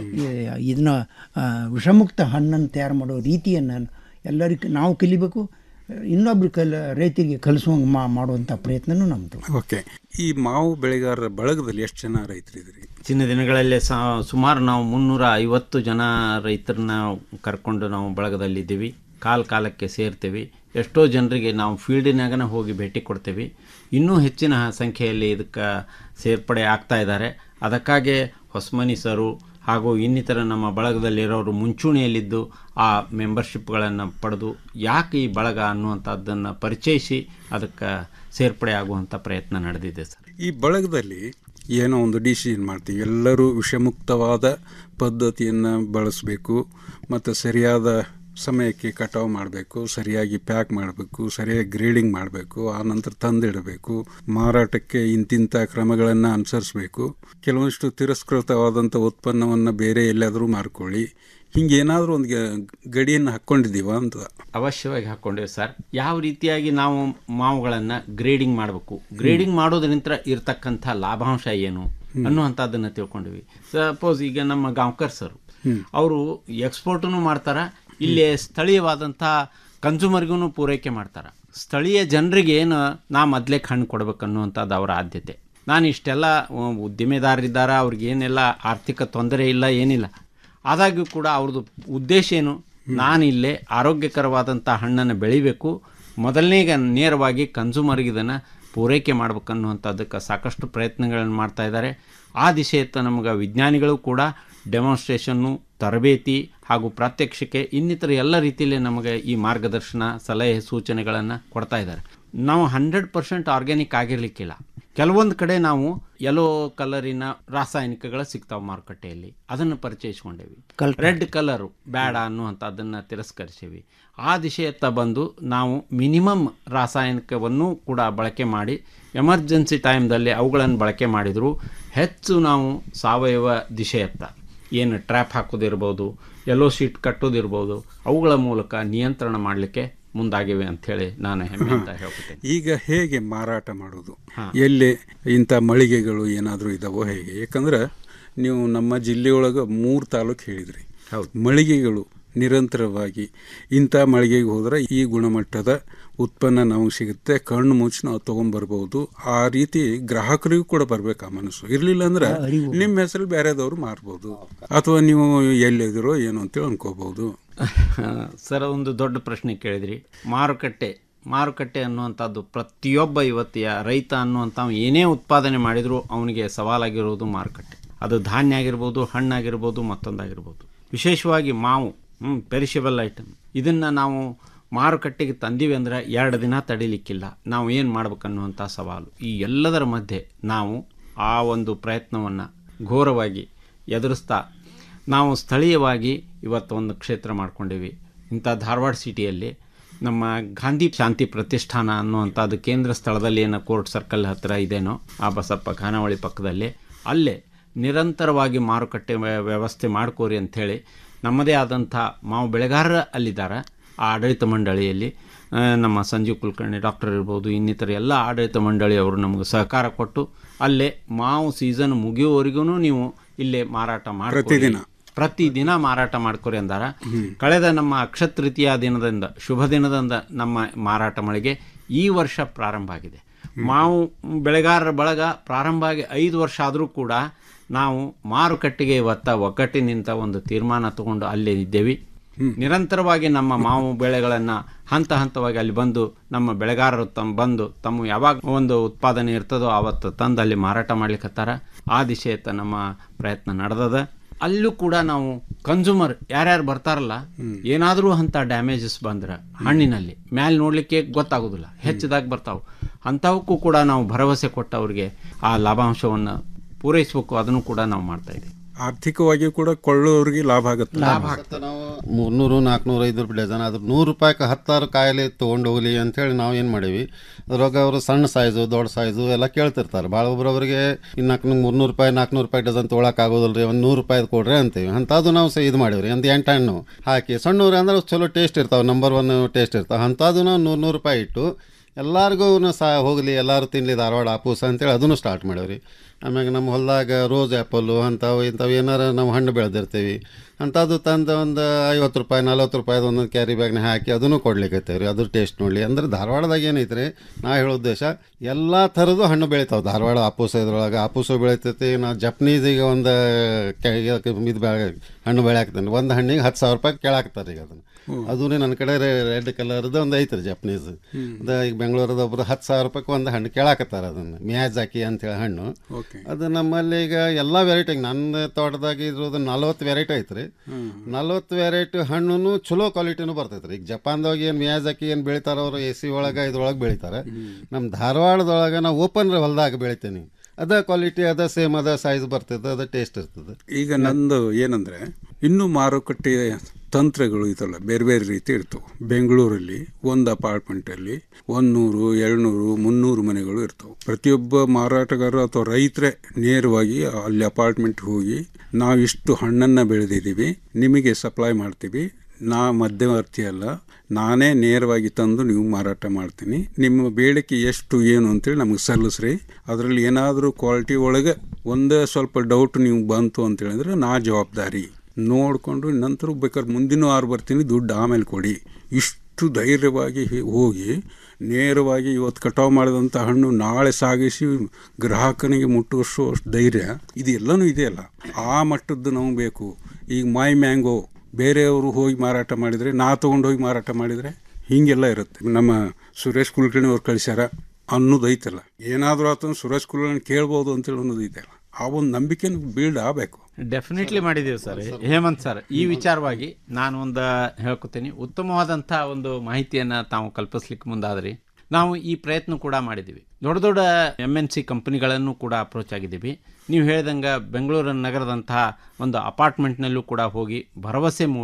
ಇದನ್ನು ವಿಷಮುಕ್ತ ಹಣ್ಣನ್ನು ತಯಾರು ಮಾಡೋ ರೀತಿಯನ್ನು ಎಲ್ಲರಿಗೂ ನಾವು ಕಲಿಬೇಕು ಇನ್ನೊಬ್ರು ಕಲ ರೈತರಿಗೆ ಕಲಿಸುವಂಗೆ ಮಾ ಮಾಡುವಂಥ ಪ್ರಯತ್ನನೂ ನಮ್ಮದು ಓಕೆ ಈ ಮಾವು ಬೆಳೆಗಾರರ ಬಳಗದಲ್ಲಿ ಎಷ್ಟು ಜನ ರೈತರಿದ್ರಿ ಚಿನ್ನ ದಿನಗಳಲ್ಲಿ ಸಾ ಸುಮಾರು ನಾವು ಮುನ್ನೂರ ಐವತ್ತು ಜನ ರೈತರನ್ನ ಕರ್ಕೊಂಡು ನಾವು ಬಳಗದಲ್ಲಿದ್ದೀವಿ ಕಾಲ ಕಾಲಕ್ಕೆ ಸೇರ್ತೀವಿ ಎಷ್ಟೋ ಜನರಿಗೆ ನಾವು ಫೀಲ್ಡಿನಾಗನೇ ಹೋಗಿ ಭೇಟಿ ಕೊಡ್ತೀವಿ ಇನ್ನೂ ಹೆಚ್ಚಿನ ಸಂಖ್ಯೆಯಲ್ಲಿ ಇದಕ್ಕೆ ಸೇರ್ಪಡೆ ಆಗ್ತಾ ಇದ್ದಾರೆ ಅದಕ್ಕಾಗಿ ಹೊಸಮನಿ ಸರು ಹಾಗೂ ಇನ್ನಿತರ ನಮ್ಮ ಬಳಗದಲ್ಲಿರೋರು ಮುಂಚೂಣಿಯಲ್ಲಿದ್ದು ಆ ಮೆಂಬರ್ಶಿಪ್ಗಳನ್ನು ಪಡೆದು ಯಾಕೆ ಈ ಬಳಗ ಅನ್ನುವಂಥದ್ದನ್ನು ಪರಿಚಯಿಸಿ ಅದಕ್ಕೆ ಸೇರ್ಪಡೆ ಆಗುವಂಥ ಪ್ರಯತ್ನ ನಡೆದಿದೆ ಸರ್ ಈ ಬಳಗದಲ್ಲಿ ಏನೋ ಒಂದು ಡಿಸಿಷನ್ ಮಾಡ್ತೀವಿ ಎಲ್ಲರೂ ವಿಷಮುಕ್ತವಾದ ಪದ್ಧತಿಯನ್ನು ಬಳಸಬೇಕು ಮತ್ತು ಸರಿಯಾದ ಸಮಯಕ್ಕೆ ಕಟಾವು ಮಾಡಬೇಕು ಸರಿಯಾಗಿ ಪ್ಯಾಕ್ ಮಾಡಬೇಕು ಸರಿಯಾಗಿ ಗ್ರೇಡಿಂಗ್ ಮಾಡಬೇಕು ಆನಂತರ ತಂದಿಡಬೇಕು ಮಾರಾಟಕ್ಕೆ ಇಂತಿಂಥ ಕ್ರಮಗಳನ್ನು ಅನುಸರಿಸಬೇಕು ಕೆಲವೊಂದಿಷ್ಟು ತಿರಸ್ಕೃತವಾದಂಥ ಉತ್ಪನ್ನವನ್ನು ಬೇರೆ ಎಲ್ಲಾದರೂ ಮಾರ್ಕೊಳ್ಳಿ ಹಿಂಗೇನಾದರೂ ಒಂದು ಗ- ಗಡಿಯನ್ನು ಹಾಕ್ಕೊಂಡಿದ್ದೀವ ಅಂತ ಅವಶ್ಯವಾಗಿ ಹಾಕ್ಕೊಂಡಿವಿ ಸರ್ ಯಾವ ರೀತಿಯಾಗಿ ನಾವು ಮಾವುಗಳನ್ನು ಗ್ರೇಡಿಂಗ್ ಮಾಡಬೇಕು ಗ್ರೇಡಿಂಗ್ ಮಾಡೋದ್ರಿಂದ ಇರ್ತಕ್ಕಂಥ ಲಾಭಾಂಶ ಏನು ಅನ್ನುವಂಥದ್ದನ್ನು ತಿಳ್ಕೊಂಡಿವಿ ಸಪೋಸ್ ಈಗ ನಮ್ಮ ಗಾಂವ್ಕರ್ ಸರ್ ಅವರು ಎಕ್ಸ್ಪೋರ್ಟನ್ನು ಮಾಡ್ತಾರ ಇಲ್ಲಿ ಸ್ಥಳೀಯವಾದಂಥ ಕನ್ಸ್ಯೂಮರ್ಗೂ ಪೂರೈಕೆ ಮಾಡ್ತಾರೆ ಸ್ಥಳೀಯ ಜನರಿಗೆ ಏನು ನಾ ಮೊದಲೇ ಹಣ್ಣು ಕೊಡ್ಬೇಕು ಅನ್ನುವಂಥದ್ದು ಅವರ ಆದ್ಯತೆ ನಾನು ಇಷ್ಟೆಲ್ಲ ಉ- ಉದ್ದಿಮೆದಾರರಿದ್ದಾರೆ ಅವ್ರಿಗೆ ಏನೆಲ್ಲ ಆರ್ಥಿಕ ತೊಂದರೆ ಇಲ್ಲ ಏನಿಲ್ಲ ಆದಾಗ್ಯೂ ಕೂಡ ಅವ್ರದ್ದು ಉದ್ದೇಶ ಏನು ನಾನು ಇಲ್ಲೇ ಆರೋಗ್ಯಕರವಾದಂಥ ಹಣ್ಣನ್ನು ಬೆಳಿಬೇಕು ಮೊದಲನೇಗೆ ನೇರವಾಗಿ ಕನ್ಸ್ಯೂಮರ್ಗೆ ಇದನ್ನು ಪೂರೈಕೆ ಮಾಡ್ಬೇಕನ್ನುವಂಥದ್ದಕ್ಕೆ ಸಾಕಷ್ಟು ಪ್ರಯತ್ನಗಳನ್ನು ಮಾಡ್ತಾ ಇದ್ದಾರೆ ಆ ದಿಶೆಯತ್ತ ನಮಗೆ ವಿಜ್ಞಾನಿಗಳು ಕೂಡ ಡೆಮಾನ್ಸ್ಟ್ರೇಷನ್ನು ತರಬೇತಿ ಹಾಗೂ ಪ್ರಾತ್ಯಕ್ಷಿಕೆ ಇನ್ನಿತರ ಎಲ್ಲ ರೀತಿಯಲ್ಲಿ ನಮಗೆ ಈ ಮಾರ್ಗದರ್ಶನ ಸಲಹೆ ಸೂಚನೆಗಳನ್ನು ಕೊಡ್ತಾ ಇದ್ದಾರೆ ನಾವು ಹಂಡ್ರೆಡ್ ಪರ್ಸೆಂಟ್ ಆರ್ಗ್ಯಾನಿಕ್ ಆಗಿರಲಿಕ್ಕಿಲ್ಲ ಕೆಲವೊಂದು ಕಡೆ ನಾವು ಯೆಲ್ಲೋ ಕಲರಿನ ರಾಸಾಯನಿಕಗಳು ಸಿಗ್ತಾವೆ ಮಾರುಕಟ್ಟೆಯಲ್ಲಿ ಅದನ್ನು ಪರಿಚಯಿಸ್ಕೊಂಡೇವಿ ರೆಡ್ ಕಲರು ಬೇಡ ಅನ್ನುವಂಥದ್ದನ್ನು ತಿರಸ್ಕರಿಸೇವಿ ಆ ದಿಶೆಯತ್ತ ಬಂದು ನಾವು ಮಿನಿಮಮ್ ರಾಸಾಯನಿಕವನ್ನು ಕೂಡ ಬಳಕೆ ಮಾಡಿ ಎಮರ್ಜೆನ್ಸಿ ಟೈಮ್ದಲ್ಲಿ ಅವುಗಳನ್ನು ಬಳಕೆ ಮಾಡಿದರೂ ಹೆಚ್ಚು ನಾವು ಸಾವಯವ ದಿಶೆಯತ್ತ ಏನು ಟ್ರ್ಯಾಪ್ ಹಾಕೋದಿರ್ಬೋದು ಎಲ್ಲೋ ಶೀಟ್ ಕಟ್ಟೋದಿರ್ಬೋದು ಅವುಗಳ ಮೂಲಕ ನಿಯಂತ್ರಣ ಮಾಡಲಿಕ್ಕೆ ಮುಂದಾಗಿವೆ ಅಂಥೇಳಿ ನಾನು ಹೆಮ್ಮೆಯಿಂದ ಹೇಳ್ಕೊತೀನಿ ಈಗ ಹೇಗೆ ಮಾರಾಟ ಮಾಡೋದು ಎಲ್ಲಿ ಇಂಥ ಮಳಿಗೆಗಳು ಏನಾದರೂ ಇದಾವೋ ಹೇಗೆ ಯಾಕಂದ್ರೆ ನೀವು ನಮ್ಮ ಜಿಲ್ಲೆಯೊಳಗೆ ಮೂರು ತಾಲೂಕು ಹೇಳಿದ್ರಿ ಮಳಿಗೆಗಳು ನಿರಂತರವಾಗಿ ಇಂಥ ಮಳಿಗೆಗೆ ಹೋದ್ರೆ ಈ ಗುಣಮಟ್ಟದ ಉತ್ಪನ್ನ ನಾವು ಸಿಗುತ್ತೆ ಕಣ್ಣು ಮುಚ್ಚಿ ನಾವು ತೊಗೊಂಬರ್ಬೋದು ಆ ರೀತಿ ಗ್ರಾಹಕರಿಗೂ ಕೂಡ ಬರ್ಬೇಕು ಆ ಮನಸ್ಸು ಇರಲಿಲ್ಲ ಅಂದ್ರೆ ನಿಮ್ಮ ಹೆಸರು ಬೇರೆದವ್ರು ಮಾರ್ಬೋದು ಅಥವಾ ನೀವು ಎಲ್ಲಿದಿರೋ ಏನು ಅಂತೇಳಿ ಅನ್ಕೋಬಹುದು ಸರ್ ಒಂದು ದೊಡ್ಡ ಪ್ರಶ್ನೆ ಕೇಳಿದ್ರಿ ಮಾರುಕಟ್ಟೆ ಮಾರುಕಟ್ಟೆ ಅನ್ನುವಂಥದ್ದು ಪ್ರತಿಯೊಬ್ಬ ಇವತ್ತಿಯ ರೈತ ಅನ್ನುವಂಥ ಏನೇ ಉತ್ಪಾದನೆ ಮಾಡಿದರೂ ಅವನಿಗೆ ಸವಾಲಾಗಿರೋದು ಮಾರುಕಟ್ಟೆ ಅದು ಧಾನ್ಯ ಆಗಿರ್ಬೋದು ಹಣ್ಣಾಗಿರ್ಬೋದು ಮತ್ತೊಂದಾಗಿರ್ಬೋದು ವಿಶೇಷವಾಗಿ ಮಾವು ಹ್ಞೂ ಪೆರಿಷಬಲ್ ಐಟಮ್ ಇದನ್ನು ನಾವು ಮಾರುಕಟ್ಟೆಗೆ ತಂದೀವಿ ಅಂದರೆ ಎರಡು ದಿನ ತಡಿಲಿಕ್ಕಿಲ್ಲ ನಾವು ಏನು ಮಾಡ್ಬೇಕನ್ನುವಂಥ ಸವಾಲು ಈ ಎಲ್ಲದರ ಮಧ್ಯೆ ನಾವು ಆ ಒಂದು ಪ್ರಯತ್ನವನ್ನು ಘೋರವಾಗಿ ಎದುರಿಸ್ತಾ ನಾವು ಸ್ಥಳೀಯವಾಗಿ ಇವತ್ತು ಒಂದು ಕ್ಷೇತ್ರ ಮಾಡ್ಕೊಂಡಿವಿ ಇಂಥ ಧಾರವಾಡ ಸಿಟಿಯಲ್ಲಿ ನಮ್ಮ ಗಾಂಧಿ ಶಾಂತಿ ಪ್ರತಿಷ್ಠಾನ ಅನ್ನುವಂಥದ್ದು ಕೇಂದ್ರ ಸ್ಥಳದಲ್ಲಿ ಏನೋ ಕೋರ್ಟ್ ಸರ್ಕಲ್ ಹತ್ತಿರ ಇದೇನೋ ಆ ಬಸಪ್ಪ ಖಾನಾವಳಿ ಪಕ್ಕದಲ್ಲಿ ಅಲ್ಲೇ ನಿರಂತರವಾಗಿ ಮಾರುಕಟ್ಟೆ ವ್ಯ- ವ್ಯವಸ್ಥೆ ಮಾಡ್ಕೋರಿ ಅಂಥೇಳಿ ನಮ್ಮದೇ ಆದಂಥ ಮಾವು ಬೆಳೆಗಾರರ ಅಲ್ಲಿದ್ದಾರೆ ಆ ಆಡಳಿತ ಮಂಡಳಿಯಲ್ಲಿ ಆ, ನಮ್ಮ ಸಂಜೀವ್ ಕುಲಕರ್ಣಿ ಡಾಕ್ಟರ್ ಇರ್ಬೋದು ಇನ್ನಿತರ ಎಲ್ಲ ಆಡಳಿತ ಮಂಡಳಿಯವರು ನಮಗೆ ಸಹಕಾರ ಕೊಟ್ಟು ಅಲ್ಲೇ ಮಾವು ಸೀಸನ್ ಮುಗಿಯುವವರೆಗೂ ನೀವು ಇಲ್ಲೇ ಮಾರಾಟ ಮಾಡಿ ಪ್ರತಿದಿನ. ಪ್ರತಿದಿನ ಮಾರಾಟ ಮಾಡ್ಕೊರಿ ಅಂದಾರ ಕಳೆದ ನಮ್ಮ ಅಕ್ಷಯ ತೃತೀಯ ದಿನದಿಂದ ಶುಭ ದಿನದಿಂದ ನಮ್ಮ ಮಾರಾಟ ಮಳಿಗೆ ಈ ವರ್ಷ ಪ್ರಾರಂಭ ಆಗಿದೆ ಮಾವು ಬೆಳೆಗಾರರ ಬಳಗ ಪ್ರಾರಂಭ ಆಗಿ ಐದು ವರ್ಷ ಆದರೂ ಕೂಡ ನಾವು ಮಾರುಕಟ್ಟೆಗೆ ಇವತ್ತ ಒಗ್ಗಟ್ಟಿನಿಂದ ಒಂದು ತೀರ್ಮಾನ ತಗೊಂಡು ಅಲ್ಲೇ ಇದ್ದೇವೆ ನಿರಂತರವಾಗಿ ನಮ್ಮ ಮಾವು ಬೆಳೆಗಳನ್ನು ಹಂತ ಹಂತವಾಗಿ ಅಲ್ಲಿ ಬಂದು ನಮ್ಮ ಬೆಳೆಗಾರರು ತಮ್ಮ ಬಂದು ತಮ್ಮ ಯಾವಾಗ ಒಂದು ಉತ್ಪಾದನೆ ಇರ್ತದೋ ಆವತ್ತು ತಂದು ಅಲ್ಲಿ ಮಾರಾಟ ಮಾಡ್ಲಿಕ್ಕತ್ತಾರ ಆ ದಿಶೆಯತ್ತ ನಮ್ಮ ಪ್ರಯತ್ನ ನಡೆದದ ಅಲ್ಲೂ ಕೂಡ ನಾವು ಕನ್ಸ್ಯೂಮರ್ ಯಾರ್ಯಾರು ಬರ್ತಾರಲ್ಲ ಏನಾದರೂ ಅಂತ ಡ್ಯಾಮೇಜಸ್ ಬಂದ್ರೆ ಹಣ್ಣಿನಲ್ಲಿ ಮ್ಯಾಲೆ ನೋಡಲಿಕ್ಕೆ ಗೊತ್ತಾಗೋದಿಲ್ಲ ಹೆಚ್ಚಿದಾಗ ಬರ್ತಾವೆ ಅಂಥವಕ್ಕೂ ಕೂಡ ನಾವು ಭರವಸೆ ಕೊಟ್ಟು ಅವ್ರಿಗೆ ಆ ಲಾಭಾಂಶವನ್ನು ಪೂರೈಸಬೇಕು ಅದನ್ನು ಕೂಡ ನಾವು ಮಾಡ್ತಾ ಇದ್ದೀವಿ ಆರ್ಥಿಕವಾಗಿ ಕೂಡ ಕೊಳ್ಳೋರಿಗೆ ಲಾಭ ಆಗುತ್ತೆ ಮುನ್ನೂರು ನಾಲ್ಕುನೂರು ಐದು ರೂಪಾಯಿ ಡಜನ್ ಅದ್ರ ನೂರು ರೂಪಾಯಿಗೆ ಹತ್ತಾರು ಕಾಯಿಲೆ ತೊಗೊಂಡು ಹೋಗ್ಲಿ ಅಂತೇಳಿ ನಾವು ಏನು ಮಾಡೀವಿ ಅದ್ರಾಗ ಅವರು ಸಣ್ಣ ಸೈಜು ದೊಡ್ಡ ಸೈಜು ಎಲ್ಲ ಕೇಳ್ತಿರ್ತಾರೆ ಭಾಳ ಒಬ್ರೊಬ್ರಿಗೆ ಇನ್ನು ನಾಲ್ಕು ಮುನ್ನೂರು ರೂಪಾಯಿ ನಾಲ್ಕುನೂರು ರೂಪಾಯಿ ಡಜನ್ ತೊಗೊಳಕ್ಕೆ ಆಗೋದಿಲ್ಲ ರೀ ಒಂದು ನೂರು ರೂಪಾಯಿ ಕೊಡ್ರಿ ಅಂತೀವಿ ಅಂಥದ್ದು ನಾವು ಸಹ ಇದು ಮಾಡೀವಿ ರೀ ಒಂದು ಎಂಟು ಹಣ್ಣು ಹಾಕಿ ಸಣ್ಣವ್ರು ಅಂದ್ರೆ ಚಲೋ ಟೇಸ್ಟ್ ಇರ್ತಾವೆ ನಂಬರ್ ಒನ್ ಟೇಸ್ಟ್ ಇರ್ತಾವೆ ಅಂಥದ್ದು ನಾವು ನೂರು ನೂರು ರೂಪಾಯಿ ಇಟ್ಟು ಎಲ್ಲರಿಗೂ ಸಹ ಹೋಗಲಿ ಎಲ್ಲರೂ ತಿನ್ನಲಿ ಧಾರವಾಡ ಆಪೂಸ ಅಂತೇಳಿ ಅದನ್ನು ಸ್ಟಾರ್ಟ್ ಮಾಡೀವಿ ಆಮ್ಯಾಗ ನಮ್ಮ ಹೊಲದಾಗ ರೋಸ್ ಆ್ಯಪಲ್ಲು ಅಂಥವು ಇಂಥವು ಏನಾರ ನಾವು ಹಣ್ಣು ಬೆಳೆದಿರ್ತೀವಿ ಅಂಥದ್ದು ತಂದು ಒಂದು ಐವತ್ತು ರೂಪಾಯಿ ನಲ್ವತ್ತು ರೂಪಾಯಿದು ಒಂದೊಂದು ಕ್ಯಾರಿ ಬ್ಯಾಗ್ನ ಹಾಕಿ ಅದನ್ನು ಕೊಡ್ಲಿಕ್ಕೆ ರೀ ಅದ್ರ ಟೇಸ್ಟ್ ನೋಡಲಿ ಅಂದ್ರೆ ಧಾರವಾಡದಾಗ ಏನೈತೆ ರೀ ನಾ ಹೇಳೋ ಉದ್ದೇಶ ಎಲ್ಲ ಥರದ್ದು ಹಣ್ಣು ಬೆಳಿತಾವೆ ಧಾರವಾಡ ಆಪೂಸ ಇದ್ರೊಳಗೆ ಆಪೂಸ ಬೆಳಿತೈತಿ ನಾ ಜಪ್ನೀಸ್ ಈಗ ಒಂದು ಕೆ ಇದು ಬೆ ಹಣ್ಣು ಬೆಳೆಯಾಕ್ತಾನೆ ಒಂದು ಹಣ್ಣಿಗೆ ಹತ್ತು ಸಾವಿರ ರೂಪಾಯಿ ಕೇಳಾಕ್ತಾರೆ ಈಗ ಅದನ್ನು ಅದು ನನ್ನ ಕಡೆ ರೆಡ್ ಕಲರ್ದು ಒಂದು ಐತ್ರಿ ಜಪ್ನೀಸ್ ಅದ ಈಗ ಬೆಂಗಳೂರದ ಒಬ್ರು ಹತ್ತು ಸಾವಿರ ರೂಪಾಯಿಗೆ ಒಂದು ಹಣ್ಣು ಕೇಳಾಕತ್ತಾರ ಅದನ್ನು ಮಿಯಾಜಾಕಿ ಅಂತೇಳಿ ಹಣ್ಣು ಅದು ನಮ್ಮಲ್ಲಿ ಈಗ ಎಲ್ಲ ವೆರೈಟಿ ನನ್ನ ತೋಟದಾಗ ಇರೋದು ನಲ್ವತ್ತು ವೆರೈಟಿ ಐತ್ರಿ ನಲ್ವತ್ತು ವೆರೈಟಿ ಹಣ್ಣು ಚಲೋ ಕ್ವಾಲಿಟಿನೂ ಬರ್ತೈತೆ ರೀ ಈಗ ಜಪಾನ್ದಾಗ ಏನು ಮಿಯಾಜಾಕಿ ಏನು ಬೆಳಿತಾರ ಅವರು ಎ ಸಿ ಒಳಗೆ ಇದ್ರೊಳಗೆ ಬೆಳಿತಾರೆ ನಮ್ಮ ಧಾರವಾಡದೊಳಗೆ ನಾವು ಓಪನ್ ಹೊಲದಾಗ ಬೆಳಿತೀನಿ ಅದ ಕ್ವಾಲಿಟಿ ಅದ ಸೇಮ್ ಅದ ಸೈಜ್ ಬರ್ತದೆ ಅದ ಟೇಸ್ಟ್ ಇರ್ತದೆ ಈಗ ನಂದು ಏನಂದ್ರೆ ಇನ್ನೂ ಮಾರುಕಟ್ಟೆಯ ತಂತ್ರಗಳು ಇದಲ್ಲ ಬೇರೆ ಬೇರೆ ರೀತಿ ಇರ್ತವೆ ಬೆಂಗಳೂರಲ್ಲಿ ಒಂದು ಅಪಾರ್ಟ್ಮೆಂಟಲ್ಲಿ ಒಂದೂರು ಎರಡುನೂರು ಮುನ್ನೂರು ಮನೆಗಳು ಇರ್ತವೆ ಪ್ರತಿಯೊಬ್ಬ ಮಾರಾಟಗಾರ ಅಥವಾ ರೈತರೇ ನೇರವಾಗಿ ಅಲ್ಲಿ ಅಪಾರ್ಟ್ಮೆಂಟ್ ಹೋಗಿ ನಾವು ಇಷ್ಟು ಹಣ್ಣನ್ನು ಬೆಳೆದಿದ್ದೀವಿ ನಿಮಗೆ ಸಪ್ಲೈ ಮಾಡ್ತೀವಿ ನಾ ಮಧ್ಯವರ್ತಿ ಅಲ್ಲ ನಾನೇ ನೇರವಾಗಿ ತಂದು ನೀವು ಮಾರಾಟ ಮಾಡ್ತೀನಿ ನಿಮ್ಮ ಬೇಡಿಕೆ ಎಷ್ಟು ಏನು ಅಂತೇಳಿ ನಮಗೆ ಸಲ್ಲಿಸ್ರಿ ಅದರಲ್ಲಿ ಏನಾದರೂ ಕ್ವಾಲಿಟಿ ಒಳಗೆ ಒಂದೇ ಸ್ವಲ್ಪ ಡೌಟ್ ನೀವು ಬಂತು ಅಂತ ಹೇಳಿದ್ರೆ ನಾ ಜವಾಬ್ದಾರಿ ನೋಡಿಕೊಂಡು ನಂತರ ಬೇಕಾದ್ರೆ ಮುಂದಿನ ವಾರ ಬರ್ತೀನಿ ದುಡ್ಡು ಆಮೇಲೆ ಕೊಡಿ ಇಷ್ಟು ಧೈರ್ಯವಾಗಿ ಹಿ- ಹೋಗಿ ನೇರವಾಗಿ ಇವತ್ತು ಕಟಾವು ಮಾಡಿದಂಥ ಹಣ್ಣು ನಾಳೆ ಸಾಗಿಸಿ ಗ್ರಾಹಕನಿಗೆ ಮುಟ್ಟಿಸೋ ಅಷ್ಟು ಧೈರ್ಯ ಇದೆಲ್ಲನೂ ಇದೆಯಲ್ಲ ಆ ಮಟ್ಟದ್ದು ನಮಗೆ ಬೇಕು ಈಗ ಮೈ ಮ್ಯಾಂಗೋ ಬೇರೆಯವರು ಹೋಗಿ ಮಾರಾಟ ಮಾಡಿದರೆ ನಾ ತೊಗೊಂಡು ಹೋಗಿ ಮಾರಾಟ ಮಾಡಿದರೆ ಹೀಗೆಲ್ಲ ಇರುತ್ತೆ ನಮ್ಮ ಸುರೇಶ್ ಕುಲಕರ್ಣಿ ಅವ್ರು ಕಳಿಸ್ಯಾರ ಅನ್ನೋದು ಐತಲ್ಲ ಏನಾದರೂ ಆತಂದ್ರೆ ಸುರೇಶ್ ಕುಲಕರ್ಣಿ ಕೇಳ್ಬೋದು ಅಂತೇಳಿ ಅನ್ನೋದು ಇದೆಯಲ್ಲ ಆ ಒಂದು ನಂಬಿಕೆ ಬಿಲ್ಡ್ ಆಗಬೇಕು ಡೆಫಿನೆಟ್ಲಿ ಮಾಡಿದ್ದೀವಿ ಸರ್ ಹೇಮಂತ್ ಸರ್ ಈ ವಿಚಾರವಾಗಿ ನಾನು ಒಂದು ಹೇಳ್ಕೊತೀನಿ ಉತ್ತಮವಾದಂಥ ಒಂದು ಮಾಹಿತಿಯನ್ನು ತಾವು ಕಲ್ಪಿಸ್ಲಿಕ್ಕೆ ಮುಂದಾದ್ರಿ ನಾವು ಈ ಪ್ರಯತ್ನ ಕೂಡ ಮಾಡಿದ್ದೀವಿ ದೊಡ್ಡ ದೊಡ್ಡ ಎಮ್ ಎನ್ ಸಿ ಕಂಪನಿಗಳನ್ನು ಕೂಡ ಅಪ್ರೋಚ್ ಆಗಿದ್ದೀವಿ ನೀವು ಹೇಳ್ದಂಗೆ ಬೆಂಗಳೂರು ನಗರದಂತಹ ಒಂದು ಅಪಾರ್ಟ್ಮೆಂಟ್ನಲ್ಲೂ ಕೂಡ ಹೋಗಿ ಭರವಸೆ ಮೂಡಿ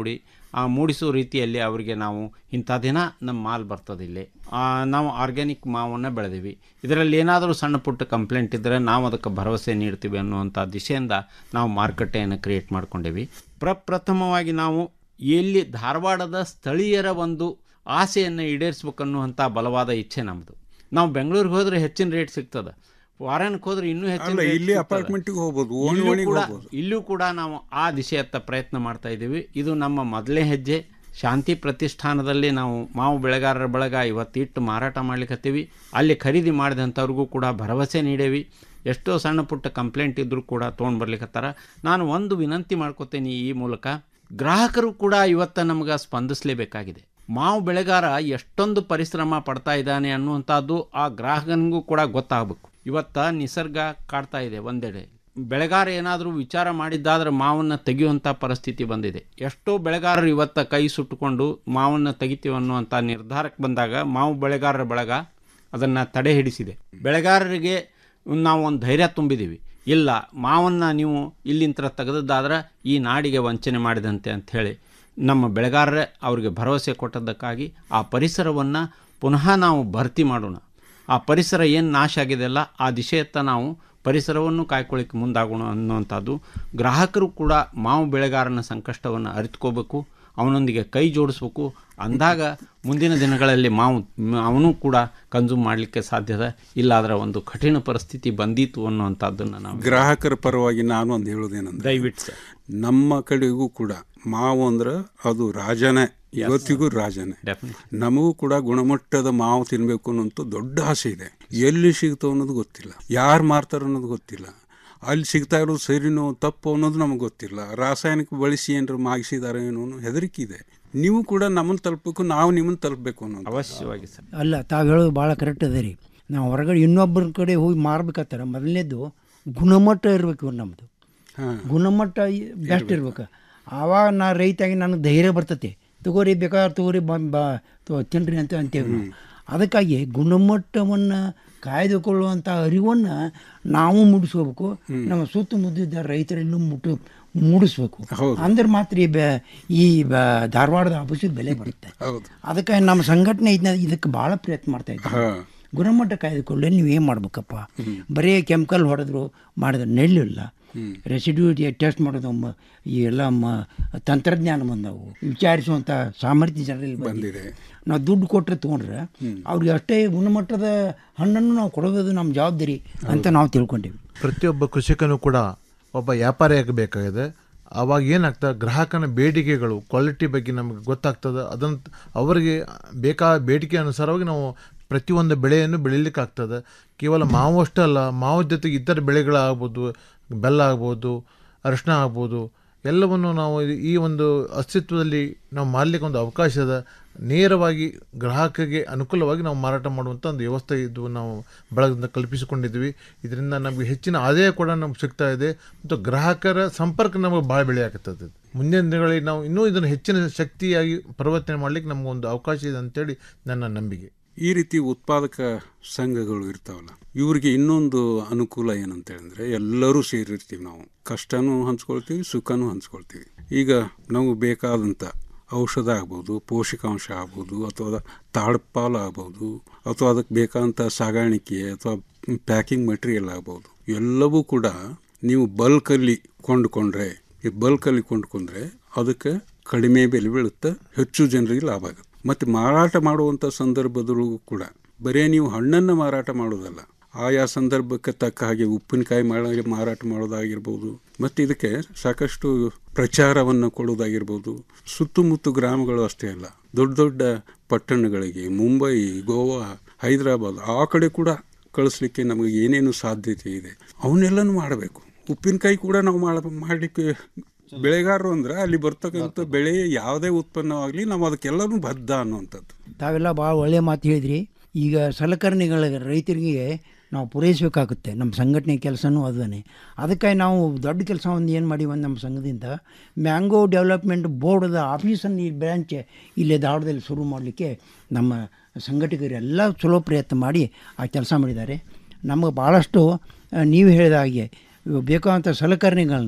ಆ ಮೂಡಿಸೋ ರೀತಿಯಲ್ಲಿ ಅವರಿಗೆ ನಾವು ಇಂಥ ದಿನ ನಮ್ಮ ಮಾಲ್ ಬರ್ತದೆ ಇಲ್ಲಿ ಆ, ನಾವು ಆರ್ಗ್ಯಾನಿಕ್ ಮಾವನ್ನು ಬೆಳೆದೀವಿ ಇದರಲ್ಲಿ ಏನಾದರೂ ಸಣ್ಣ ಪುಟ್ಟ ಕಂಪ್ಲೇಂಟ್ ಇದ್ದರೆ ನಾವು ಅದಕ್ಕೆ ಭರವಸೆ ನೀಡ್ತೀವಿ ಅನ್ನುವಂಥ ದಿಶೆಯಿಂದ ನಾವು ಮಾರುಕಟ್ಟೆಯನ್ನು ಕ್ರಿಯೇಟ್ ಮಾಡ್ಕೊಂಡೇವಿ ಪ್ರಪ್ರಥಮವಾಗಿ ನಾವು ಎಲ್ಲಿ ಧಾರವಾಡದ ಸ್ಥಳೀಯರ ಒಂದು ಆಸೆಯನ್ನು ಈಡೇರಿಸ್ಬೇಕನ್ನುವಂಥ ಬಲವಾದ ಇಚ್ಛೆ ನಮ್ಮದು ನಾವು ಬೆಂಗಳೂರಿಗೆ ಹೋದರೆ ಹೆಚ್ಚಿನ ರೇಟ್ ಸಿಗ್ತದೆ ಫಾರಿನ್ಗೆ ಹೋದ್ರೆ ಇನ್ನೂ ಹೆಚ್ಚಿನ ಅಲ್ಲ, rate ಇಲ್ಲಿ ಸಿಗ್ತದೆ. ಅಪಾರ್ಟ್ಮೆಂಟ್ಗೆ ಹೋಗ್ಬೋದು, ಓಣಿ ಇಲ್ಲೂ ಓಣಿಗೆ ಕೂಡ ಹೋಗ್ಬೋದು. ಇಲ್ಲೂ ಕೂಡ ನಾವು ಆ ದಿಶೆಯತ್ತ ಪ್ರಯತ್ನ ಮಾಡ್ತಾ ಇದ್ದೀವಿ ಇದು ನಮ್ಮ ಮೊದಲನೇ ಹೆಜ್ಜೆ ಶಾಂತಿ ಪ್ರತಿಷ್ಠಾನದಲ್ಲಿ ನಾವು ಮಾವು ಬೆಳೆಗಾರರ ಬಳಗ ಇವತ್ತಿಟ್ಟು ಮಾರಾಟ ಮಾಡ್ಲಿಕ್ಕತ್ತೀವಿ ಅಲ್ಲಿ ಖರೀದಿ ಮಾಡಿದಂಥವ್ರಿಗೂ ಕೂಡ ಭರವಸೆ ನೀಡೇವಿ ಎಷ್ಟೋ ಸಣ್ಣ ಪುಟ್ಟ ಕಂಪ್ಲೇಂಟ್ ಇದ್ದರೂ ಕೂಡ ತೊಗೊಂಡು ಬರ್ಲಿಕ್ಕತ್ತಾರ ನಾನು ಒಂದು ವಿನಂತಿ ಮಾಡ್ಕೋತೇನೆ ಈ ಮೂಲಕ ಗ್ರಾಹಕರು ಕೂಡ ಇವತ್ತು ನಮ್ಗೆ ಸ್ಪಂದಿಸಲೇಬೇಕಾಗಿದೆ ಮಾವು ಬೆಳೆಗಾರ ಎಷ್ಟೊಂದು ಪರಿಶ್ರಮ ಪಡ್ತಾ ಇದ್ದಾನೆ ಅನ್ನುವಂಥದ್ದು ಆ ಗ್ರಾಹಕನಿಗೂ ಕೂಡ ಗೊತ್ತಾಗಬೇಕು ಇವತ್ತ ನಿಸರ್ಗ ಕಾಡ್ತಾ ಇದೆ ಒಂದೆಡೆ ಬೆಳೆಗಾರ ಏನಾದರೂ ವಿಚಾರ ಮಾಡಿದ್ದಾದ್ರೆ ಮಾವನ್ನು ತೆಗೆಯುವಂಥ ಪರಿಸ್ಥಿತಿ ಬಂದಿದೆ ಎಷ್ಟೋ ಬೆಳೆಗಾರರು ಇವತ್ತ ಕೈ ಸುಟ್ಟುಕೊಂಡು ಮಾವನ್ನು ತೆಗಿತೀವಿ ಅನ್ನುವಂಥ ನಿರ್ಧಾರಕ್ಕೆ ಬಂದಾಗ ಮಾವು ಬೆಳೆಗಾರರ ಬಳಗ ಅದನ್ನು ತಡೆ ಹಿಡಿಸಿದೆ ಬೆಳೆಗಾರರಿಗೆ ನಾವು ಒಂದು ಧೈರ್ಯ ತುಂಬಿದ್ದೀವಿ ಇಲ್ಲ ಮಾವನ್ನು ನೀವು ಇಲ್ಲಿಂದ ತೆಗೆದದ್ದಾದ್ರೆ ಈ ನಾಡಿಗೆ ವಂಚನೆ ಮಾಡಿದಂತೆ ಅಂಥೇಳಿ ನಮ್ಮ ಬೆಳೆಗಾರರೇ ಅವರಿಗೆ ಭರವಸೆ ಕೊಟ್ಟದ್ದಕ್ಕಾಗಿ ಆ ಪರಿಸರವನ್ನು ಪುನಃ ನಾವು ಭರ್ತಿ ಮಾಡೋಣ ಆ ಪರಿಸರ ಏನು ನಾಶ ಆಗಿದೆಯಲ್ಲ ಆ ದಿಶೆಯತ್ತ ನಾವು ಪರಿಸರವನ್ನು ಕಾಯ್ಕೊಳ್ಳಿಕ್ಕೆ ಮುಂದಾಗೋಣ ಅನ್ನುವಂಥದ್ದು ಗ್ರಾಹಕರು ಕೂಡ ಮಾವು ಬೆಳೆಗಾರನ ಸಂಕಷ್ಟವನ್ನು ಅರಿತುಕೋಬೇಕು ಅವನೊಂದಿಗೆ ಕೈ ಜೋಡಿಸ್ಬೇಕು ಅಂದಾಗ ಮುಂದಿನ ದಿನಗಳಲ್ಲಿ ಮಾವು ಮ್- ಅವನು ಕೂಡ ಕನ್ಸ್ಯೂಮ್ ಮಾಡಲಿಕ್ಕೆ ಸಾಧ್ಯದ ಇಲ್ಲಾದ್ರೆ ಒಂದು ಕಠಿಣ ಪರಿಸ್ಥಿತಿ ಬಂದೀತು ಅನ್ನುವಂಥದ್ದನ್ನು ನಾವು ಗ್ರಾಹಕರ ಪರವಾಗಿ ನಾನು ಒಂದು ಹೇಳೋದೇನಂದ್ರೆ ದಯವಿಟ್ಟು ಸರ್ ನಮ್ಮ ಕಡೆಗೂ ಕೂಡ ಮಾವು ಅಂದ್ರೆ ಅದು ರಾಜನೇ ಇವತ್ತಿಗೂ ರಾಜನೇ ನಮಗೂ ಕೂಡ ಗುಣಮಟ್ಟದ ಮಾವು ತಿನ್ಬೇಕು ಅನ್ನೋಂಥ ದೊಡ್ಡ ಆಸೆ ಇದೆ ಎಲ್ಲಿ ಸಿಗ್ತಾವ ಅನ್ನೋದು ಗೊತ್ತಿಲ್ಲ ಯಾರು ಮಾರ್ತಾರ ಅನ್ನೋದು ಗೊತ್ತಿಲ್ಲ ಅಲ್ಲಿ ಸಿಗ್ತಾ ಇರೋದು ಸರಿನೋ ತಪ್ಪು ಅನ್ನೋದು ನಮಗೆ ಗೊತ್ತಿಲ್ಲ ರಾಸಾಯನಿಕ ಬಳಸಿ ಏನಾರು ಮಾಗಿಸಿದಾರೆ ಏನೋ ಅನ್ನೋ ಹೆದರಿಕೆ ಇದೆ ನೀವು ಕೂಡ ನಮ್ಮನ್ನು ತಲುಪಬೇಕು ನಾವು ನಿಮ್ಮನ್ನು ತಲುಪಬೇಕು ಅನ್ನೋ ಅವಶ್ಯವಾಗಿ ಸರ್ ಅಲ್ಲ ತಾವು ಹೇಳೋದು ಭಾಳ ಕರೆಕ್ಟ್ ಅದ ರೀ ನಾವು ಹೊರಗಡೆ ಇನ್ನೊಬ್ಬರ ಕಡೆ ಹೋಗಿ ಮಾರ್ಬೇಕಾತಾರ ಮೊದಲನೇದು ಗುಣಮಟ್ಟ ಇರಬೇಕು ನಮ್ಮದು ಗುಣಮಟ್ಟ ಬೆಸ್ಟ್ ಇರ್ಬೇಕು ಆವಾಗ ನಾ ರೈತಾಗಿ ನನಗೆ ಧೈರ್ಯ ಬರ್ತೈತಿ ತಗೋರಿ ಬೇಕಾದ್ರೆ ತಗೋರಿ ಬ ಬ ತಗೋ ತಿನ್ರಿ ಅಂತ ಅಂತೇವೆ ನಾವು ಅದಕ್ಕಾಗಿ ಗುಣಮಟ್ಟವನ್ನು ಕಾಯ್ದುಕೊಳ್ಳುವಂಥ ಅರಿವನ್ನು ನಾವು ಮೂಡಿಸ್ಕೋಬೇಕು ನಮ್ಮ ಸುತ್ತಮುತ್ತ ರೈತರೆಲ್ಲೂ ಮುಟ್ಟು ಮೂಡಿಸ್ಬೇಕು ಅಂದ್ರೆ ಮಾತ್ರ ಈ ಬೆ ಈ ಬ ಧಾರವಾಡದ ಹಬ್ಬಸಿಗೆ ಬೆಲೆ ಬರುತ್ತೆ ಅದಕ್ಕಾಗಿ ನಮ್ಮ ಸಂಘಟನೆ ಇದನ್ನ ಇದಕ್ಕೆ ಭಾಳ ಪ್ರಯತ್ನ ಮಾಡ್ತಾ ಇದ್ದೀವಿ ಗುಣಮಟ್ಟ ಕಾಯ್ದುಕೊಳ್ಳಿ ನೀವು ಏನು ಮಾಡ್ಬೇಕಪ್ಪ ಬರೀ ಕೆಮಿಕಲ್ ಹೊಡೆದ್ರು ಮಾಡಿದ್ರೆ ನೆಲ್ಲಿಲ್ಲ ರೆಸಿಡ್ಯೂ ಟೆಸ್ಟ್ ಮಾಡೋದು ಮ- ಈ ಎಲ್ಲ ಮ ತಂತ್ರಜ್ಞಾನ ಬಂದವು ವಿಚಾರಿಸುವಂಥ ಸಾಮರ್ಥ್ಯ ಜನರಲ್ಲಿ ಬಂದಿದೆ ನಾವು ದುಡ್ಡು ಕೊಟ್ಟರೆ ತೊಗೊಂಡ್ರೆ ಅವ್ರಿಗೆ ಅಷ್ಟೇ ಗುಣಮಟ್ಟದ ಹಣ್ಣನ್ನು ನಾವು ಕೊಡೋದು ನಮ್ಮ ಜವಾಬ್ದಾರಿ ಅಂತ ನಾವು ತಿಳ್ಕೊಂಡೀವಿ ಪ್ರತಿಯೊಬ್ಬ ಕೃಷಿಕನು ಕೂಡ ಒಬ್ಬ ವ್ಯಾಪಾರಿ ಆಗಬೇಕಾಗಿದೆ ಆವಾಗ ಏನಾಗ್ತದೆ ಗ್ರಾಹಕನ ಬೇಡಿಕೆಗಳು ಕ್ವಾಲಿಟಿ ಬಗ್ಗೆ ನಮಗೆ ಗೊತ್ತಾಗ್ತದೆ ಅದನ್ನು ಅವರಿಗೆ ಬೇಕಾದ ಬೇಡಿಕೆ ಅನುಸಾರವಾಗಿ ನಾವು ಪ್ರತಿಯೊಂದು ಬೆಳೆಯನ್ನು ಬೆಳೀಲಿಕ್ಕೆ ಆಗ್ತದೆ ಕೇವಲ ಮಾವು ಅಷ್ಟೇ ಅಲ್ಲ ಮಾವು ಜೊತೆಗೆ ಇತರ ಬೆಳೆಗಳಾಗ್ಬೋದು ಬೆಲ್ಲ ಆಗ್ಬೋದು ಅರಿಶಿನ ಆಗ್ಬೋದು ಎಲ್ಲವನ್ನು ನಾವು ಈ ಒಂದು ಅಸ್ತಿತ್ವದಲ್ಲಿ ನಾವು ಮಾರಲಿಕ್ಕೆ ಒಂದು ಅವಕಾಶ ಇದೆ ನೇರವಾಗಿ ಗ್ರಾಹಕರಿಗೆ ಅನುಕೂಲವಾಗಿ ನಾವು ಮಾರಾಟ ಮಾಡುವಂಥ ಒಂದು ವ್ಯವಸ್ಥೆ ಇದು ನಾವು ಬಳಗದಿಂದ ಕಲ್ಪಿಸಿಕೊಂಡಿದ್ವಿ ಇದರಿಂದ ನಮಗೆ ಹೆಚ್ಚಿನ ಆದಾಯ ಕೂಡ ನಮ್ಗೆ ಸಿಗ್ತಾ ಇದೆ ಮತ್ತು ಗ್ರಾಹಕರ ಸಂಪರ್ಕ ನಮಗೆ ಭಾಳ ಬೆಳೆ ಆಗ್ತದೆ ಮುಂದಿನ ದಿನಗಳಲ್ಲಿ ನಾವು ಇನ್ನೂ ಇದನ್ನು ಹೆಚ್ಚಿನ ಶಕ್ತಿಯಾಗಿ ಪರಿವರ್ತನೆ ಮಾಡಲಿಕ್ಕೆ ನಮಗೊಂದು ಅವಕಾಶ ಇದೆ ಅಂತೇಳಿ ನನ್ನ ನಂಬಿಕೆ ಈ ರೀತಿ ಉತ್ಪಾದಕ ಸಂಘಗಳು ಇರ್ತಾವಲ್ಲ ಇವ್ರಿಗೆ ಇನ್ನೊಂದು ಅನುಕೂಲ ಏನಂತ ಹೇಳಿದ್ರೆ ಎಲ್ಲರೂ ಸೇರಿರ್ತೀವಿ ನಾವು ಕಷ್ಟನೂ ಹಂಚ್ಕೊಳ್ತೀವಿ ಸುಖನೂ ಹಂಚ್ಕೊಳ್ತೀವಿ ಈಗ ನಾವು ಬೇಕಾದಂಥ ಔಷಧ ಆಗ್ಬೋದು ಪೋಷಕಾಂಶ ಆಗ್ಬೋದು ಅಥವಾ ತಾಡ್ಪಾಲು ಆಗ್ಬೋದು ಅಥವಾ ಅದಕ್ಕೆ ಬೇಕಾದಂಥ ಸಾಗಾಣಿಕೆ ಅಥವಾ ಪ್ಯಾಕಿಂಗ್ ಮಟೀರಿಯಲ್ ಆಗ್ಬೋದು ಎಲ್ಲವೂ ಕೂಡ ನೀವು ಬಲ್ಕಲ್ಲಿ ಕೊಂಡುಕೊಂಡ್ರೆ ಈ ಬಲ್ಕಲ್ಲಿ ಕೊಂಡ್ಕೊಂಡ್ರೆ ಅದಕ್ಕೆ ಕಡಿಮೆ ಬೆಲೆ ಬೀಳುತ್ತೆ ಹೆಚ್ಚು ಜನರಿಗೆ ಲಾಭ ಆಗುತ್ತೆ ಮತ್ತು ಮಾರಾಟ ಮಾಡುವಂಥ ಸಂದರ್ಭದೊಳಗೂ ಕೂಡ ಬರೇ ನೀವು ಹಣ್ಣನ್ನು ಮಾರಾಟ ಮಾಡೋದಲ್ಲ ಆಯಾ ಸಂದರ್ಭಕ್ಕೆ ತಕ್ಕ ಹಾಗೆ ಉಪ್ಪಿನಕಾಯಿ ಮಾಡಿ ಮಾರಾಟ ಮಾಡೋದಾಗಿರ್ಬೋದು ಮತ್ತು ಇದಕ್ಕೆ ಸಾಕಷ್ಟು ಪ್ರಚಾರವನ್ನು ಕೊಡೋದಾಗಿರ್ಬೋದು ಸುತ್ತಮುತ್ತ ಗ್ರಾಮಗಳು ಅಷ್ಟೇ ಅಲ್ಲ ದೊಡ್ಡ ದೊಡ್ಡ ಪಟ್ಟಣಗಳಿಗೆ ಮುಂಬೈ ಗೋವಾ ಹೈದರಾಬಾದ್ ಆ ಕಡೆ ಕೂಡ ಕಳಿಸ್ಲಿಕ್ಕೆ ನಮಗೆ ಏನೇನು ಸಾಧ್ಯತೆ ಇದೆ ಅವನ್ನೆಲ್ಲನೂ ಮಾಡಬೇಕು ಉಪ್ಪಿನಕಾಯಿ ಕೂಡ ನಾವು ಮಾಡ ಮಾಡಲಿಕ್ಕೆ ಬೆಳೆಗಾರರು ಅಂದ್ರೆ ಅಲ್ಲಿ ಬರ್ತಕ್ಕಂಥ ಬೆಳೆ ಯಾವುದೇ ಉತ್ಪನ್ನವಾಗಲಿ ನಾವು ಅದಕ್ಕೆಲ್ಲನೂ ಬದ್ಧ ಅನ್ನುವಂಥದ್ದು ತಾವೆಲ್ಲ ಭಾಳ ಒಳ್ಳೆಯ ಮಾತು ಹೇಳಿದ್ರಿ ಈಗ ಸಲಕರಣೆಗಳ ರೈತರಿಗೆ ನಾವು ಪೂರೈಸಬೇಕಾಗುತ್ತೆ ನಮ್ಮ ಸಂಘಟನೆ ಕೆಲಸನೂ ಅದನ್ನೇ ಅದಕ್ಕಾಗಿ ನಾವು ದೊಡ್ಡ ಕೆಲಸ ಒಂದು ಏನು ಮಾಡಿ ಒಂದು ನಮ್ಮ ಸಂಘದಿಂದ ಮ್ಯಾಂಗೋ ಡೆವಲಪ್ಮೆಂಟ್ ಬೋರ್ಡದ ಆಫೀಸನ್ನು ಈ ಬ್ರ್ಯಾಂಚ್ ಇಲ್ಲೇ ಧಾರವಾಡದಲ್ಲಿ ಶುರು ಮಾಡಲಿಕ್ಕೆ ನಮ್ಮ ಸಂಘಟಕರೆಲ್ಲ ಚಲೋ ಪ್ರಯತ್ನ ಮಾಡಿ ಆ ಕೆಲಸ ಮಾಡಿದ್ದಾರೆ ನಮಗೆ ಭಾಳಷ್ಟು ಆ, ನೀವು ಹೇಳಿದ ಹಾಗೆ ಇವು ಬೇಕಾದಂಥ ಸಲಕರಣೆಗಳನ್ನ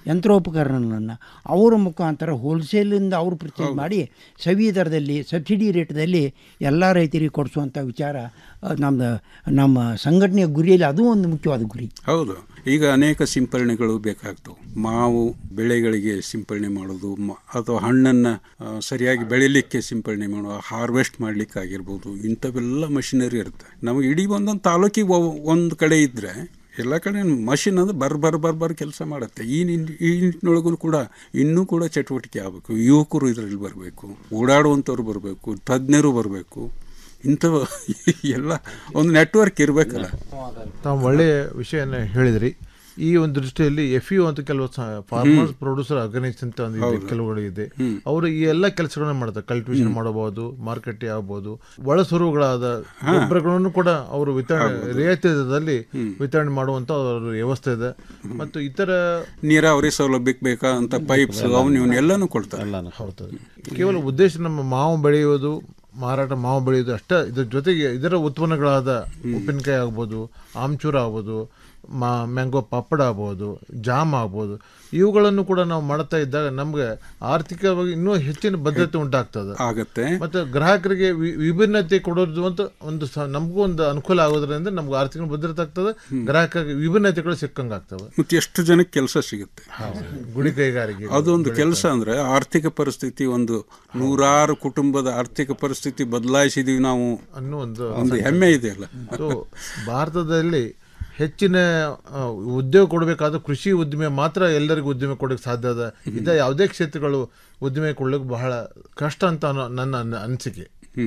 ಯಂತ್ರೋಪಕರಣಗಳನ್ನು ಅವರ ಮುಖಾಂತರ ಹೋಲ್ಸೇಲಿಂದ ಅವರು ಪರ್ಚೇಸ್ ಮಾಡಿ ಸವಿ ದರದಲ್ಲಿ ಸಬ್ಸಿಡಿ ರೇಟ್ದಲ್ಲಿ ಎಲ್ಲ ರೈತರಿಗೆ ಕೊಡಿಸುವಂಥ ವಿಚಾರ ಆ, ನಮ್ಮದು ನಮ್ಮ ಸಂಘಟನೆಯ ಗುರಿಯಲ್ಲಿ ಅದು ಒಂದು ಮುಖ್ಯವಾದ ಗುರಿ ಹೌದು ಈಗ ಅನೇಕ ಸಿಂಪರಣೆಗಳು ಬೇಕಾಗ್ತವೆ ಮಾವು ಬೆಳೆಗಳಿಗೆ ಸಿಂಪರಣೆ ಮಾಡೋದು ಮ- ಅಥವಾ ಹಣ್ಣನ್ನು ಸರಿಯಾಗಿ ಬೆಳಿಲಿಕ್ಕೆ ಸಿಂಪರಣೆ ಮಾಡುವ ಹಾರ್ವೆಸ್ಟ್ ಮಾಡ್ಲಿಕ್ಕೆ ಆಗಿರ್ಬೋದು ಇಂಥವೆಲ್ಲ ಮಷಿನರಿ ಇರುತ್ತೆ ನಮಗೆ ಇಡೀ ಒಂದೊಂದು ತಾಲೂಕಿಗೆ ಒಂದು ಕಡೆ ಇದ್ದರೆ ಎಲ್ಲ ಕಡೆ ಮಷಿನ್ ಅಂದ್ರೆ ಬರ್ ಬರ್ ಬರ್ ಬರ್ ಕೆಲಸ ಮಾಡುತ್ತೆ ಈ ನಿನ್- ಈ ನಿಟ್ಟಿನೊಳಗೂ ಕೂಡ ಇನ್ನೂ ಕೂಡ ಚಟುವಟಿಕೆ ಆಗಬೇಕು ಯುವಕರು ಇದರಲ್ಲಿ ಬರಬೇಕು ಓಡಾಡುವಂಥವ್ರು ಬರಬೇಕು ತಜ್ಞರು ಬರಬೇಕು ಇಂಥವು ಎಲ್ಲ ಒಂದು ನೆಟ್ವರ್ಕ್ ಇರಬೇಕಲ್ಲ ತಾವು ಒಳ್ಳೆಯ ವಿಷಯನ ಹೇಳಿದ್ರಿ ಈ ಒಂದು ದೃಷ್ಟಿಯಲ್ಲಿ ಎಫ್ ಯು ಅಂತ ಕೆಲವು ಫಾರ್ಮರ್ಸ್ ಪ್ರೊಡ್ಯೂಸರ್ ಆರ್ಗನೈಸೇಷನ್ ಅಂತ ಒಂದು ಇದೆ, ಹೌದು. ಕೆಲವುಗಳು ಇದೆ ಹ್ಮ್. ಅವರು ಈ ಎಲ್ಲ ಕೆಲಸಗಳನ್ನ ಮಾಡ್ತಾರೆ ಕಲ್ಟಿವೇಶನ್ ಮಾಡಬಹುದು ಮಾರ್ಕೆಟಿಂಗ್ ಆಗಬಹುದು ಒಳಸುರುಗಳಾದ ಗೊಬ್ಬರಗಳನ್ನು ಕೂಡ ಅವರು ವಿತರಣೆ ರಿಯಾಯಿತಿ ದರದಲ್ಲಿ ವಿತರಣೆ ಮಾಡುವಂತ ಅವ್ರ ವ್ಯವಸ್ಥೆ ಇದೆ ಮತ್ತು ಇತರ ನೀರಾವರಿ ಸೌಲಭ್ಯಕ್ಕೆ ಬೇಕಾ ಅಂತ ಪೈಪ್ಸ್ ಅವನು ಇವನು ಎಲ್ಲನೂ ಕೊಡ್ತಾರೆ ಹೌದು ಕೇವಲ ಉದ್ದೇಶ ನಮ್ಮ ಮಾವು ಬೆಳೆಯೋದು ಮಾರಾಟ ಮಾವು ಬೆಳೆಯೋದು ಅಷ್ಟೇ ಇದ್ರ ಜೊತೆಗೆ ಇದರ ಉತ್ಪನ್ನಗಳಾದ ಉಪ್ಪಿನಕಾಯಿ ಆಗ್ಬೋದು ಆಮ್ಚೂರ ಆಗ್ಬೋದು ಮಾ ಮ್ಯಾಂಗೋ ಪಾಪಡ ಆಗ್ಬೋದು ಜಾಮ್ ಆಗ್ಬೋದು ಇವುಗಳನ್ನು ಕೂಡ ನಾವು ಮಾಡ್ತಾ ಇದ್ದಾಗ ನಮ್ಗೆ ಆರ್ಥಿಕವಾಗಿ ಇನ್ನೂ ಹೆಚ್ಚಿನ ಭದ್ರತೆ ಉಂಟಾಗ್ತದೆ ಆಗತ್ತೆ ಮತ್ತೆ ಗ್ರಾಹಕರಿಗೆ ವಿ- ವಿಭಿನ್ನತೆ ಕೊಡೋದು ಅಂತ ಒಂದು ಸ- ನಮಗೂ ಒಂದು ಅನುಕೂಲ ಆಗೋದ್ರಿಂದ ನಮ್ಗೆ ಆರ್ಥಿಕ ಭದ್ರತೆ ಆಗ್ತದೆ ಗ್ರಾಹಕರಿಗೆ ವಿಭಿನ್ನತೆಗಳು ಸಿಕ್ಕಂಗೆ ಆಗ್ತವೆ ಮತ್ತೆ ಎಷ್ಟು ಜನಕ್ಕೆ ಕೆಲಸ ಸಿಗುತ್ತೆ ಗುಡಿ ಕೈಗಾರಿಕೆ ಅದೊಂದು ಕೆಲಸ ಅಂದ್ರೆ ಆರ್ಥಿಕ ಪರಿಸ್ಥಿತಿ ಒಂದು ನೂರಾರು ಕುಟುಂಬದ ಆರ್ಥಿಕ ಪರಿಸ್ಥಿತಿ ಬದಲಾಯಿಸಿದೀವಿ ನಾವು ಅನ್ನೋ ಒಂದು ಒಂದು ಹೆಮ್ಮೆ ಇದೆ ಅಲ್ಲ ಸೊ ಭಾರತದಲ್ಲಿ ಹೆಚ್ಚಿನ ಆ, ಉದ್ಯೋಗ ಕೊಡಬೇಕಾದ ಕೃಷಿ ಉದ್ದಿಮೆ ಮಾತ್ರ ಎಲ್ಲರಿಗೂ ಉದ್ದಿಮೆ ಕೊಡೋಕೆ ಸಾಧ್ಯ ಅದ ಇದ ಯಾವುದೇ ಕ್ಷೇತ್ರಗಳು ಉದ್ದಿಮೆ ಕೊಡ್ಲಿಕ್ಕೆ ಬಹಳ ಕಷ್ಟ ಅಂತ ಅನ್ನೋ ನನ್ನ ಅನ್- ಅನಿಸಿಕೆ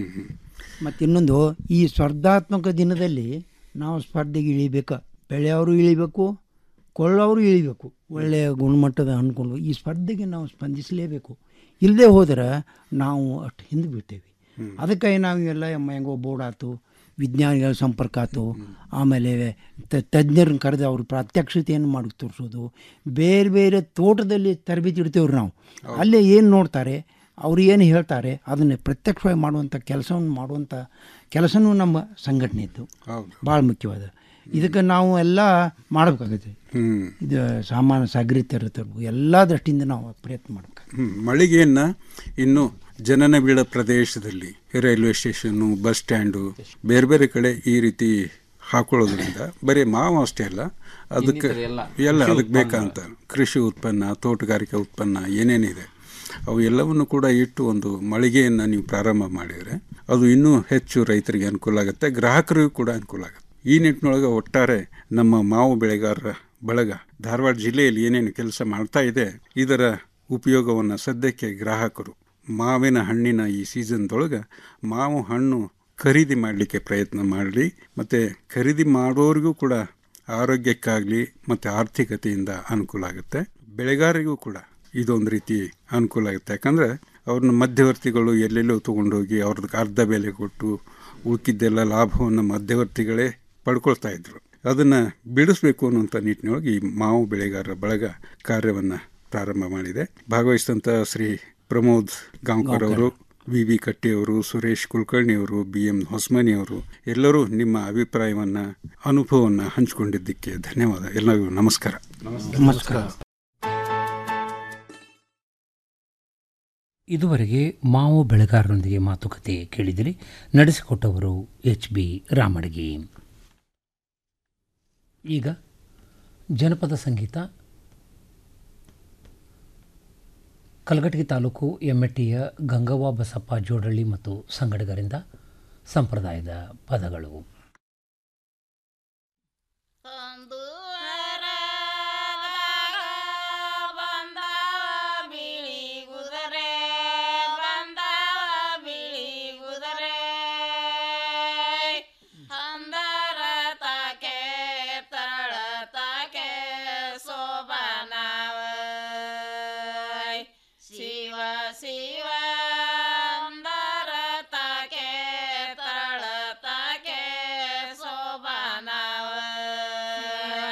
ಮತ್ತು ಇನ್ನೊಂದು ಈ ಸ್ಪರ್ಧಾತ್ಮಕ ದಿನದಲ್ಲಿ ನಾವು ಸ್ಪರ್ಧೆಗೆ ಇಳಿಬೇಕು ಬೆಳೆಯವರು ಇಳಿಬೇಕು ಕೊಳ್ಳೋರು ಇಳಿಬೇಕು ಒಳ್ಳೆಯ ಗುಣಮಟ್ಟದ ಹಣ್ಕೊಂಡು ಈ ಸ್ಪರ್ಧೆಗೆ ನಾವು ಸ್ಪಂದಿಸಲೇಬೇಕು ಇಲ್ಲದೆ ಹೋದರೆ ನಾವು ಅಷ್ಟು ಹಿಂದೆ ಬೀಳ್ತೇವೆ ಅದಕ್ಕಾಗಿ ನಾವು ಇವೆಲ್ಲ ಮ್ಯಾಂಗೋ ಬೋರ್ಡ್ ಆಯ್ತು ವಿಜ್ಞಾನಿಗಳ ಸಂಪರ್ಕ ಆಯ್ತು ಆಮೇಲೆ ತ- ತಜ್ಞರನ್ನ ಕರೆದು ಅವ್ರ ಪ್ರಾತ್ಯಕ್ಷತೆಯನ್ನು ಮಾಡಿ ತೋರಿಸೋದು ಬೇರೆ ಬೇರೆ ತೋಟದಲ್ಲಿ ತರಬೇತಿ ಇಡ್ತೇವ್ರಿ ನಾವು ಅಲ್ಲೇ ಏನು ನೋಡ್ತಾರೆ ಅವ್ರು ಏನು ಹೇಳ್ತಾರೆ ಅದನ್ನು ಪ್ರತ್ಯಕ್ಷವಾಗಿ ಮಾಡುವಂಥ ಕೆಲಸವನ್ನು ಮಾಡುವಂಥ ಕೆಲಸನೂ ನಮ್ಮ ಸಂಘಟನೆ ಇತ್ತು ಹೌದು ಭಾಳ ಮುಖ್ಯವಾದ ಇದಕ್ಕೆ ನಾವು ಎಲ್ಲ ಮಾಡಬೇಕಾಗತ್ತೆ ಹ್ಮ್ ಇದು ಸಾಮಾನ್ಯ ಸಾಗರಿತ ತರಬೇಕು ಎಲ್ಲ ದೃಷ್ಟಿಯಿಂದ ನಾವು ಪ್ರಯತ್ನ ಮಾಡಬೇಕು ಹ್ಮ್. ಮಳಿಗೆಯನ್ನ ಇನ್ನು ಜನನ ಬೀಳ ಪ್ರದೇಶದಲ್ಲಿ ರೈಲ್ವೆ ಸ್ಟೇಷನ್ನು ಬಸ್ ಸ್ಟ್ಯಾಂಡು ಬೇರೆ ಬೇರೆ ಕಡೆ ಈ ರೀತಿ ಹಾಕೊಳ್ಳೋದ್ರಿಂದ ಬರೀ ಮಾವು ಅಷ್ಟೇ ಅಲ್ಲ ಅದಕ್ಕೆ ಇನ್ನಿತರ ಎಲ್ಲ ಎಲ್ಲ ಕೃಷಿ ಅದಕ್ಕೆ ಬೇಕಂತ ಕೃಷಿ ಉತ್ಪನ್ನ ತೋಟಗಾರಿಕೆ ಉತ್ಪನ್ನ ಏನೇನಿದೆ ಅವು ಎಲ್ಲವನ್ನು ಕೂಡ ಇಟ್ಟು ಒಂದು ಮಳಿಗೆಯನ್ನು ನೀವು ಪ್ರಾರಂಭ ಮಾಡಿದರೆ ಅದು ಇನ್ನೂ ಹೆಚ್ಚು ರೈತರಿಗೆ ಅನುಕೂಲ ಆಗುತ್ತೆ ಗ್ರಾಹಕರಿಗೂ ಕೂಡ ಅನುಕೂಲ ಆಗುತ್ತೆ ಈ ನಿಟ್ಟಿನೊಳಗೆ ಒಟ್ಟಾರೆ ನಮ್ಮ ಮಾವು ಬೆಳೆಗಾರರ ಬಳಗ ಧಾರವಾಡ ಜಿಲ್ಲೆಯಲ್ಲಿ ಏನೇನು ಕೆಲಸ ಮಾಡ್ತಾ ಇದೆ ಇದರ ಉಪಯೋಗವನ್ನು ಸದ್ಯಕ್ಕೆ ಗ್ರಾಹಕರು ಮಾವಿನ ಹಣ್ಣಿನ ಈ ಸೀಸನ್ದೊಳಗೆ ಮಾವು ಹಣ್ಣು ಖರೀದಿ ಮಾಡಲಿಕ್ಕೆ ಪ್ರಯತ್ನ ಮಾಡಲಿ ಮತ್ತು ಖರೀದಿ ಮಾಡೋರಿಗೂ ಕೂಡ ಆರೋಗ್ಯಕ್ಕಾಗಲಿ ಮತ್ತು ಆರ್ಥಿಕತೆಯಿಂದ ಅನುಕೂಲ ಆಗುತ್ತೆ ಬೆಳೆಗಾರರಿಗೂ ಕೂಡ ಇದೊಂದು ರೀತಿ ಅನುಕೂಲ ಆಗುತ್ತೆ ಯಾಕಂದರೆ ಅವ್ರನ್ನ ಮಧ್ಯವರ್ತಿಗಳು ಎಲ್ಲೆಲ್ಲೋ ತೊಗೊಂಡೋಗಿ ಅವ್ರದ್ದು ಅರ್ಧ ಬೆಲೆ ಕೊಟ್ಟು ಉಳ್ಕಿದ್ದೆಲ್ಲ ಲಾಭವನ್ನು ಮಧ್ಯವರ್ತಿಗಳೇ ಪಡ್ಕೊಳ್ತಾ ಇದ್ರು ಅದನ್ನು ಬಿಡಿಸ್ಬೇಕು ಅನ್ನುವಂಥ ನಿಟ್ಟಿನೊಳಗೆ ಈ ಮಾವು ಬೆಳೆಗಾರರ ಬಳಗ ಕಾರ್ಯವನ್ನು ಪ್ರಾರಂಭ ಮಾಡಿದೆ ಭಾಗವಹಿಸಿದಂಥ ಶ್ರೀ ಪ್ರಮೋದ್ ಗಾಂವ್ಕರ್ ಅವರು ವಿ ವಿ ಕಟ್ಟಿಯವರು ಸುರೇಶ್ ಕುಲಕರ್ಣಿ ಅವರು ಬಿ ಎಂ ಹೊಸ್ಮನಿ ಅವರು ಎಲ್ಲರೂ ನಿಮ್ಮ ಅಭಿಪ್ರಾಯವನ್ನು ಅನುಭವವನ್ನು ಹಂಚಿಕೊಂಡಿದ್ದಕ್ಕೆ ಧನ್ಯವಾದ ಎಲ್ಲರಿಗೂ ನಮಸ್ಕಾರ ನಮಸ್ಕಾರ ಇದುವರೆಗೆ ಮಾವು ಬೆಳೆಗಾರರೊಂದಿಗೆ ಮಾತುಕತೆ ಕೇಳಿದಿರಿ ನಡೆಸಿಕೊಟ್ಟವರು ಎಚ್ ಬಿ ರಾಮಡಗಿ ಈಗ ಜನಪದ ಸಂಗೀತ ಕಲಘಟಗಿ ತಾಲೂಕು ಎಮ್ಮೆಟ್ಟಿಯ ಗಂಗವ್ವ ಬಸಪ್ಪ ಜೋಡಳ್ಳಿ ಮತ್ತು ಸಂಗಡಿಗರಿಂದ ಸಂಪ್ರದಾಯದ ಪದಗಳು ಶಿವ ಶಿವ ಅಂದರ ತಾಕೆ ತಳ ತಾಕೆ ಶೋಭಾನವ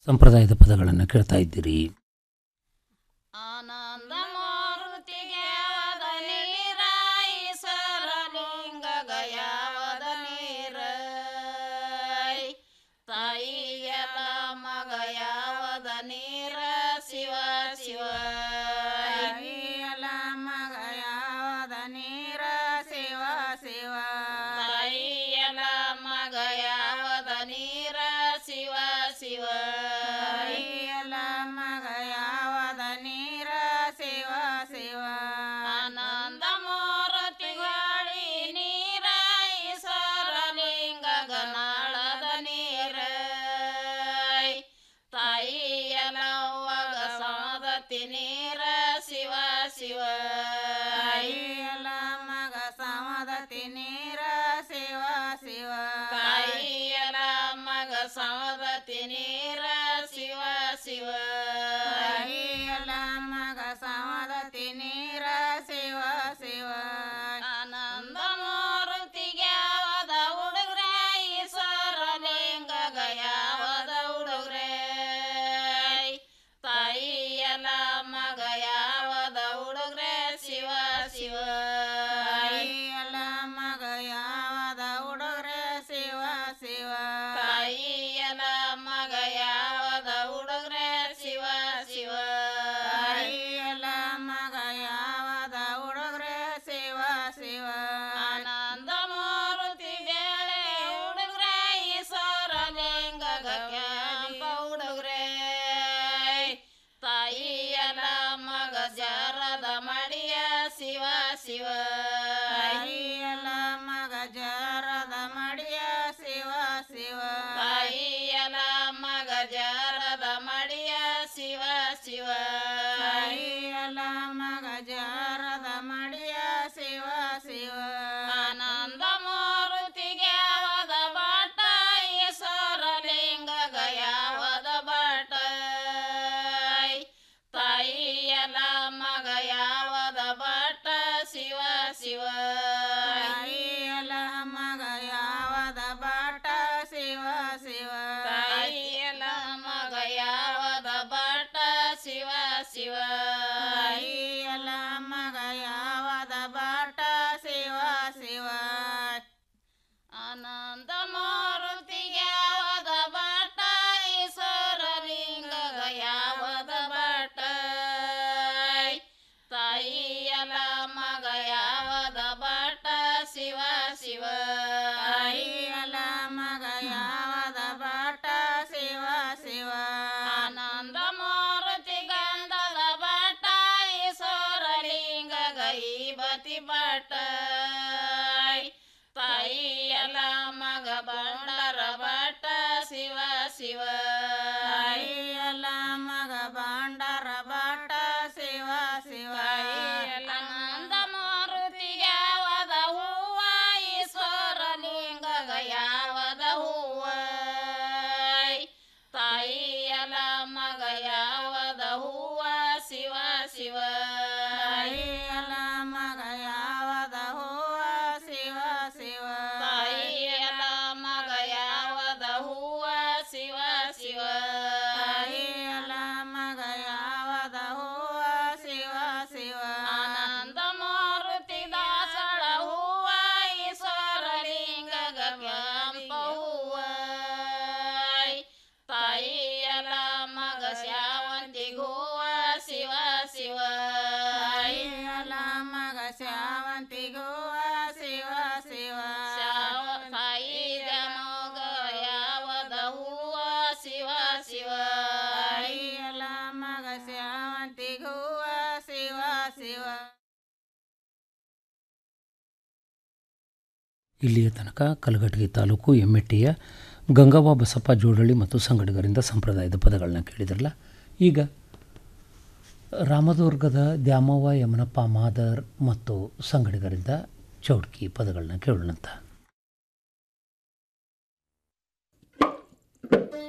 ಸಂಪ್ರದಾಯದ ಪದಗಳನ್ನು ಕೇಳ್ತಾ ಇದ್ದೀರಿ ಲಿಂಗಗಯಾವದ ನೀರ ತಾಯಿಯಲ ಮಗ ಯಾವದ ನೀರ ಶಿವ ಶಿವ ತಾಯಿಯಲ ಮಗ ಯಾವದ ನೀರ ಶಿವ ಶಿವ ತಾಯಿಯಲ ಮಗ ಯಾವದ ನೀರ ಶಿವ ಶಿವ ತಾಯಿಯಲ ಮಗ ಯಾವದ ನೀರ ಶಿವ ಶಿವ ಆನಂದ ಮೂರತಿ ಗಾಳಿ ನೀರ ಈಶ್ವರ ಲಿಂಗ ಗನಾಳದ ನೀರ ತಾಯಿಯಲ ಒಗ ಸಮದತಿ ನೀರ ಶಿವ ಶಿವ ತಾಯಿಯಲ ಮಗ ಸಮದತಿ ನೀರ ಶಿವ ಶಿವ ತಾಯಿಯಲ ಮಗ ಸಮದತಿ ನೀರ ಶಿವ ಶಿವ ತಾಯಿಯಲ ಮಗ ಸಮದತಿ ನೀರ ಶಿವ ಶಿವ ಆನಂದ ಮೂರ್ತಿಗೆ ಯಾವದ ಹುಡುಗ್ರೆ ಈಶ್ವರ ಲಿಂಗ ಯಾವದ ಹುಡುಗ್ರೆ ತಾಯಿಯಲ ಮಗ ಯಾವದ ಹುಡುಗ್ರೆ ಶಿವ ಶಿವ ತಾಯಿಯಲ ಮಗ ಯಾವದ ಹುಡುಗ್ರೆ ಶಿವ ಶಿವ ತಾಯಿಯಲ ಮಗ ಯಾವದ ಹುಡುಗ್ರೆ ಶಿವ ಶಿವ ತಾಯಿಯಲ ಮಗ ಯಾವದ ಹುಡುಗ್ರೆ ಶಿವ ಶಿವ ಆನಂದ ಮೂರ್ತಿ ಬೇಳೆ ಹುಡುಗ್ರೆ ಈಶ್ವರ ಲಿಂಗ ಕ್ಯಾಂಪ ಹುಡುಗ್ರೆ ತಾಯಿಯಲ ಮಗ ಜಾರದ ಮಡಿಯ ಶಿವ ಶಿವ ತಾಯಿಯಲ ಮಗ ಜಾರದ ಮಡಿಯ ಶಿವ ಶಿವ ತಾಯಿಯಲ ಮಗ ಜಾರದ ಮಡಿಯ ಶಿವ ಶಿವ ತಾಯಿಯಲ ಮಗ ಜಾರದ ಮಡಿಯ ಶಿವ ಶಿವ ಆನಂದ ಮೂರ್ತಿಗೆ ಯಾವದ ಬಾಟ ಈಶ್ವರ ಲಿಂಗ ಯಾವದ ಬಾಟ ತಾಯಿಯಲ ಮಗ ಯಾವದ ಬಾಟ ಶಿವ ಶಿವ ತಾಯಿಯಲ ಮಗ ಯಾವದ ಬಾಟ ಶಿವ ಶಿವ ತಾಯಿಯಲ ಮಗ ಯಾವದ ಬಾಟ ಶಿವ ಶಿವ ತಾಯಿಯಲ ಮಗ ಯಾವದ ಬಾಟ ಶಿವ ಶಿವ ಆನಂದ ಮಾರುತಿಗೆ ಯಾವದ ಬಾಟ ಈಶ್ವರ ಲಿಂಗ ಯಾವದ ಬಾಟ ತಾಯಿಯಲ ಮಗ ಯಾವದ ಬಾಟ ಶಿವ ಶಿವ ತಾಯಿಯಲ ಮಗ ಯಾವದ ಬಾಟ ಶಿವ ಶಿವ ಆನಂದ ಮಾರುತಿ ಗಂಧದ ಬಾಟ ಈಶ್ವರ ಲಿಂಗ ಗೈಬತಿ ಬಾಟ ತಾಯಿಯಲ ಮಗ ಬಂಡರ ಬಾಟ ಶಿವ ಶಿವ ತಾಯಿಯಲ ಮಗ ಬಂಡರ ಬಾಟ ಶಿವ ಶಿವ ಆನಂದ ಮಾರುತಿಗೆ ಯಾವದ ಹೂವ ಈಶ್ವರ ಲಿಂಗ ಯಾವದ ಹೂವ ತಾಯಿಯಲ ಮಗ ಯಾವದ ಹೂವ ಶಿವ ಶಿವ ತಾಯಿಯಲ ಮಗ ಯಾವದ ಹೂವ ಶಿವ ಶಿವ ತಾಯಿಯಲ ಮಗ ಯಾವದ ಹೂವ ಶಿವ ಶಿವ ತಾಯಿಯಲ ಮಗ ಯಾವದ ಹೂವ ಶಿವ ಶಿವ ಆನಂದ ಮಾರುತಿ ದಾಸಳ ಹೂವ ಈಶ್ವರ ಲಿಂಗ ಕ್ಯಾಂಪ ಹೂವ ತಾಯಿಯಲ ಮಗ ಶಾವಂತಿ ಹೂವ ಶಿವ ಶಿವ ತಾಯಿಯಲ ಮಗ ಶಾವಂತಿ ಹೂವ ಶಿವ ಶಿವ ತಾಯಿಯ ಮಗ ಯಾವದ ಹೂವ ಶಿವ ಶಿವ ತಾಯಿಯಲ ಮಗ ಶಾವಂತಿ ಹೂವ ಶಿವ ಶಿವ ಇಲ್ಲಿಯ ತನಕ ಕಲಘಟಗಿ ತಾಲೂಕು ಎಮ್ಮೆಟ್ಟಿಯ ಗಂಗವ್ವ ಬಸಪ್ಪ ಜೋಡಳ್ಳಿ ಮತ್ತು ಸಂಗಡಿಗರಿಂದ ಸಂಪ್ರದಾಯದ ಪದಗಳನ್ನ ಕೇಳಿದ್ರಲ್ಲ ಈಗ ರಾಮದುರ್ಗದ ದ್ಯಾಮವ್ವ ಯಮನಪ್ಪ ಮಾದರ್ ಮತ್ತು ಸಂಗಡಿಗರಿಂದ ಚೌಡ್ಕಿ ಪದಗಳನ್ನ ಕೇಳೋಣಂತ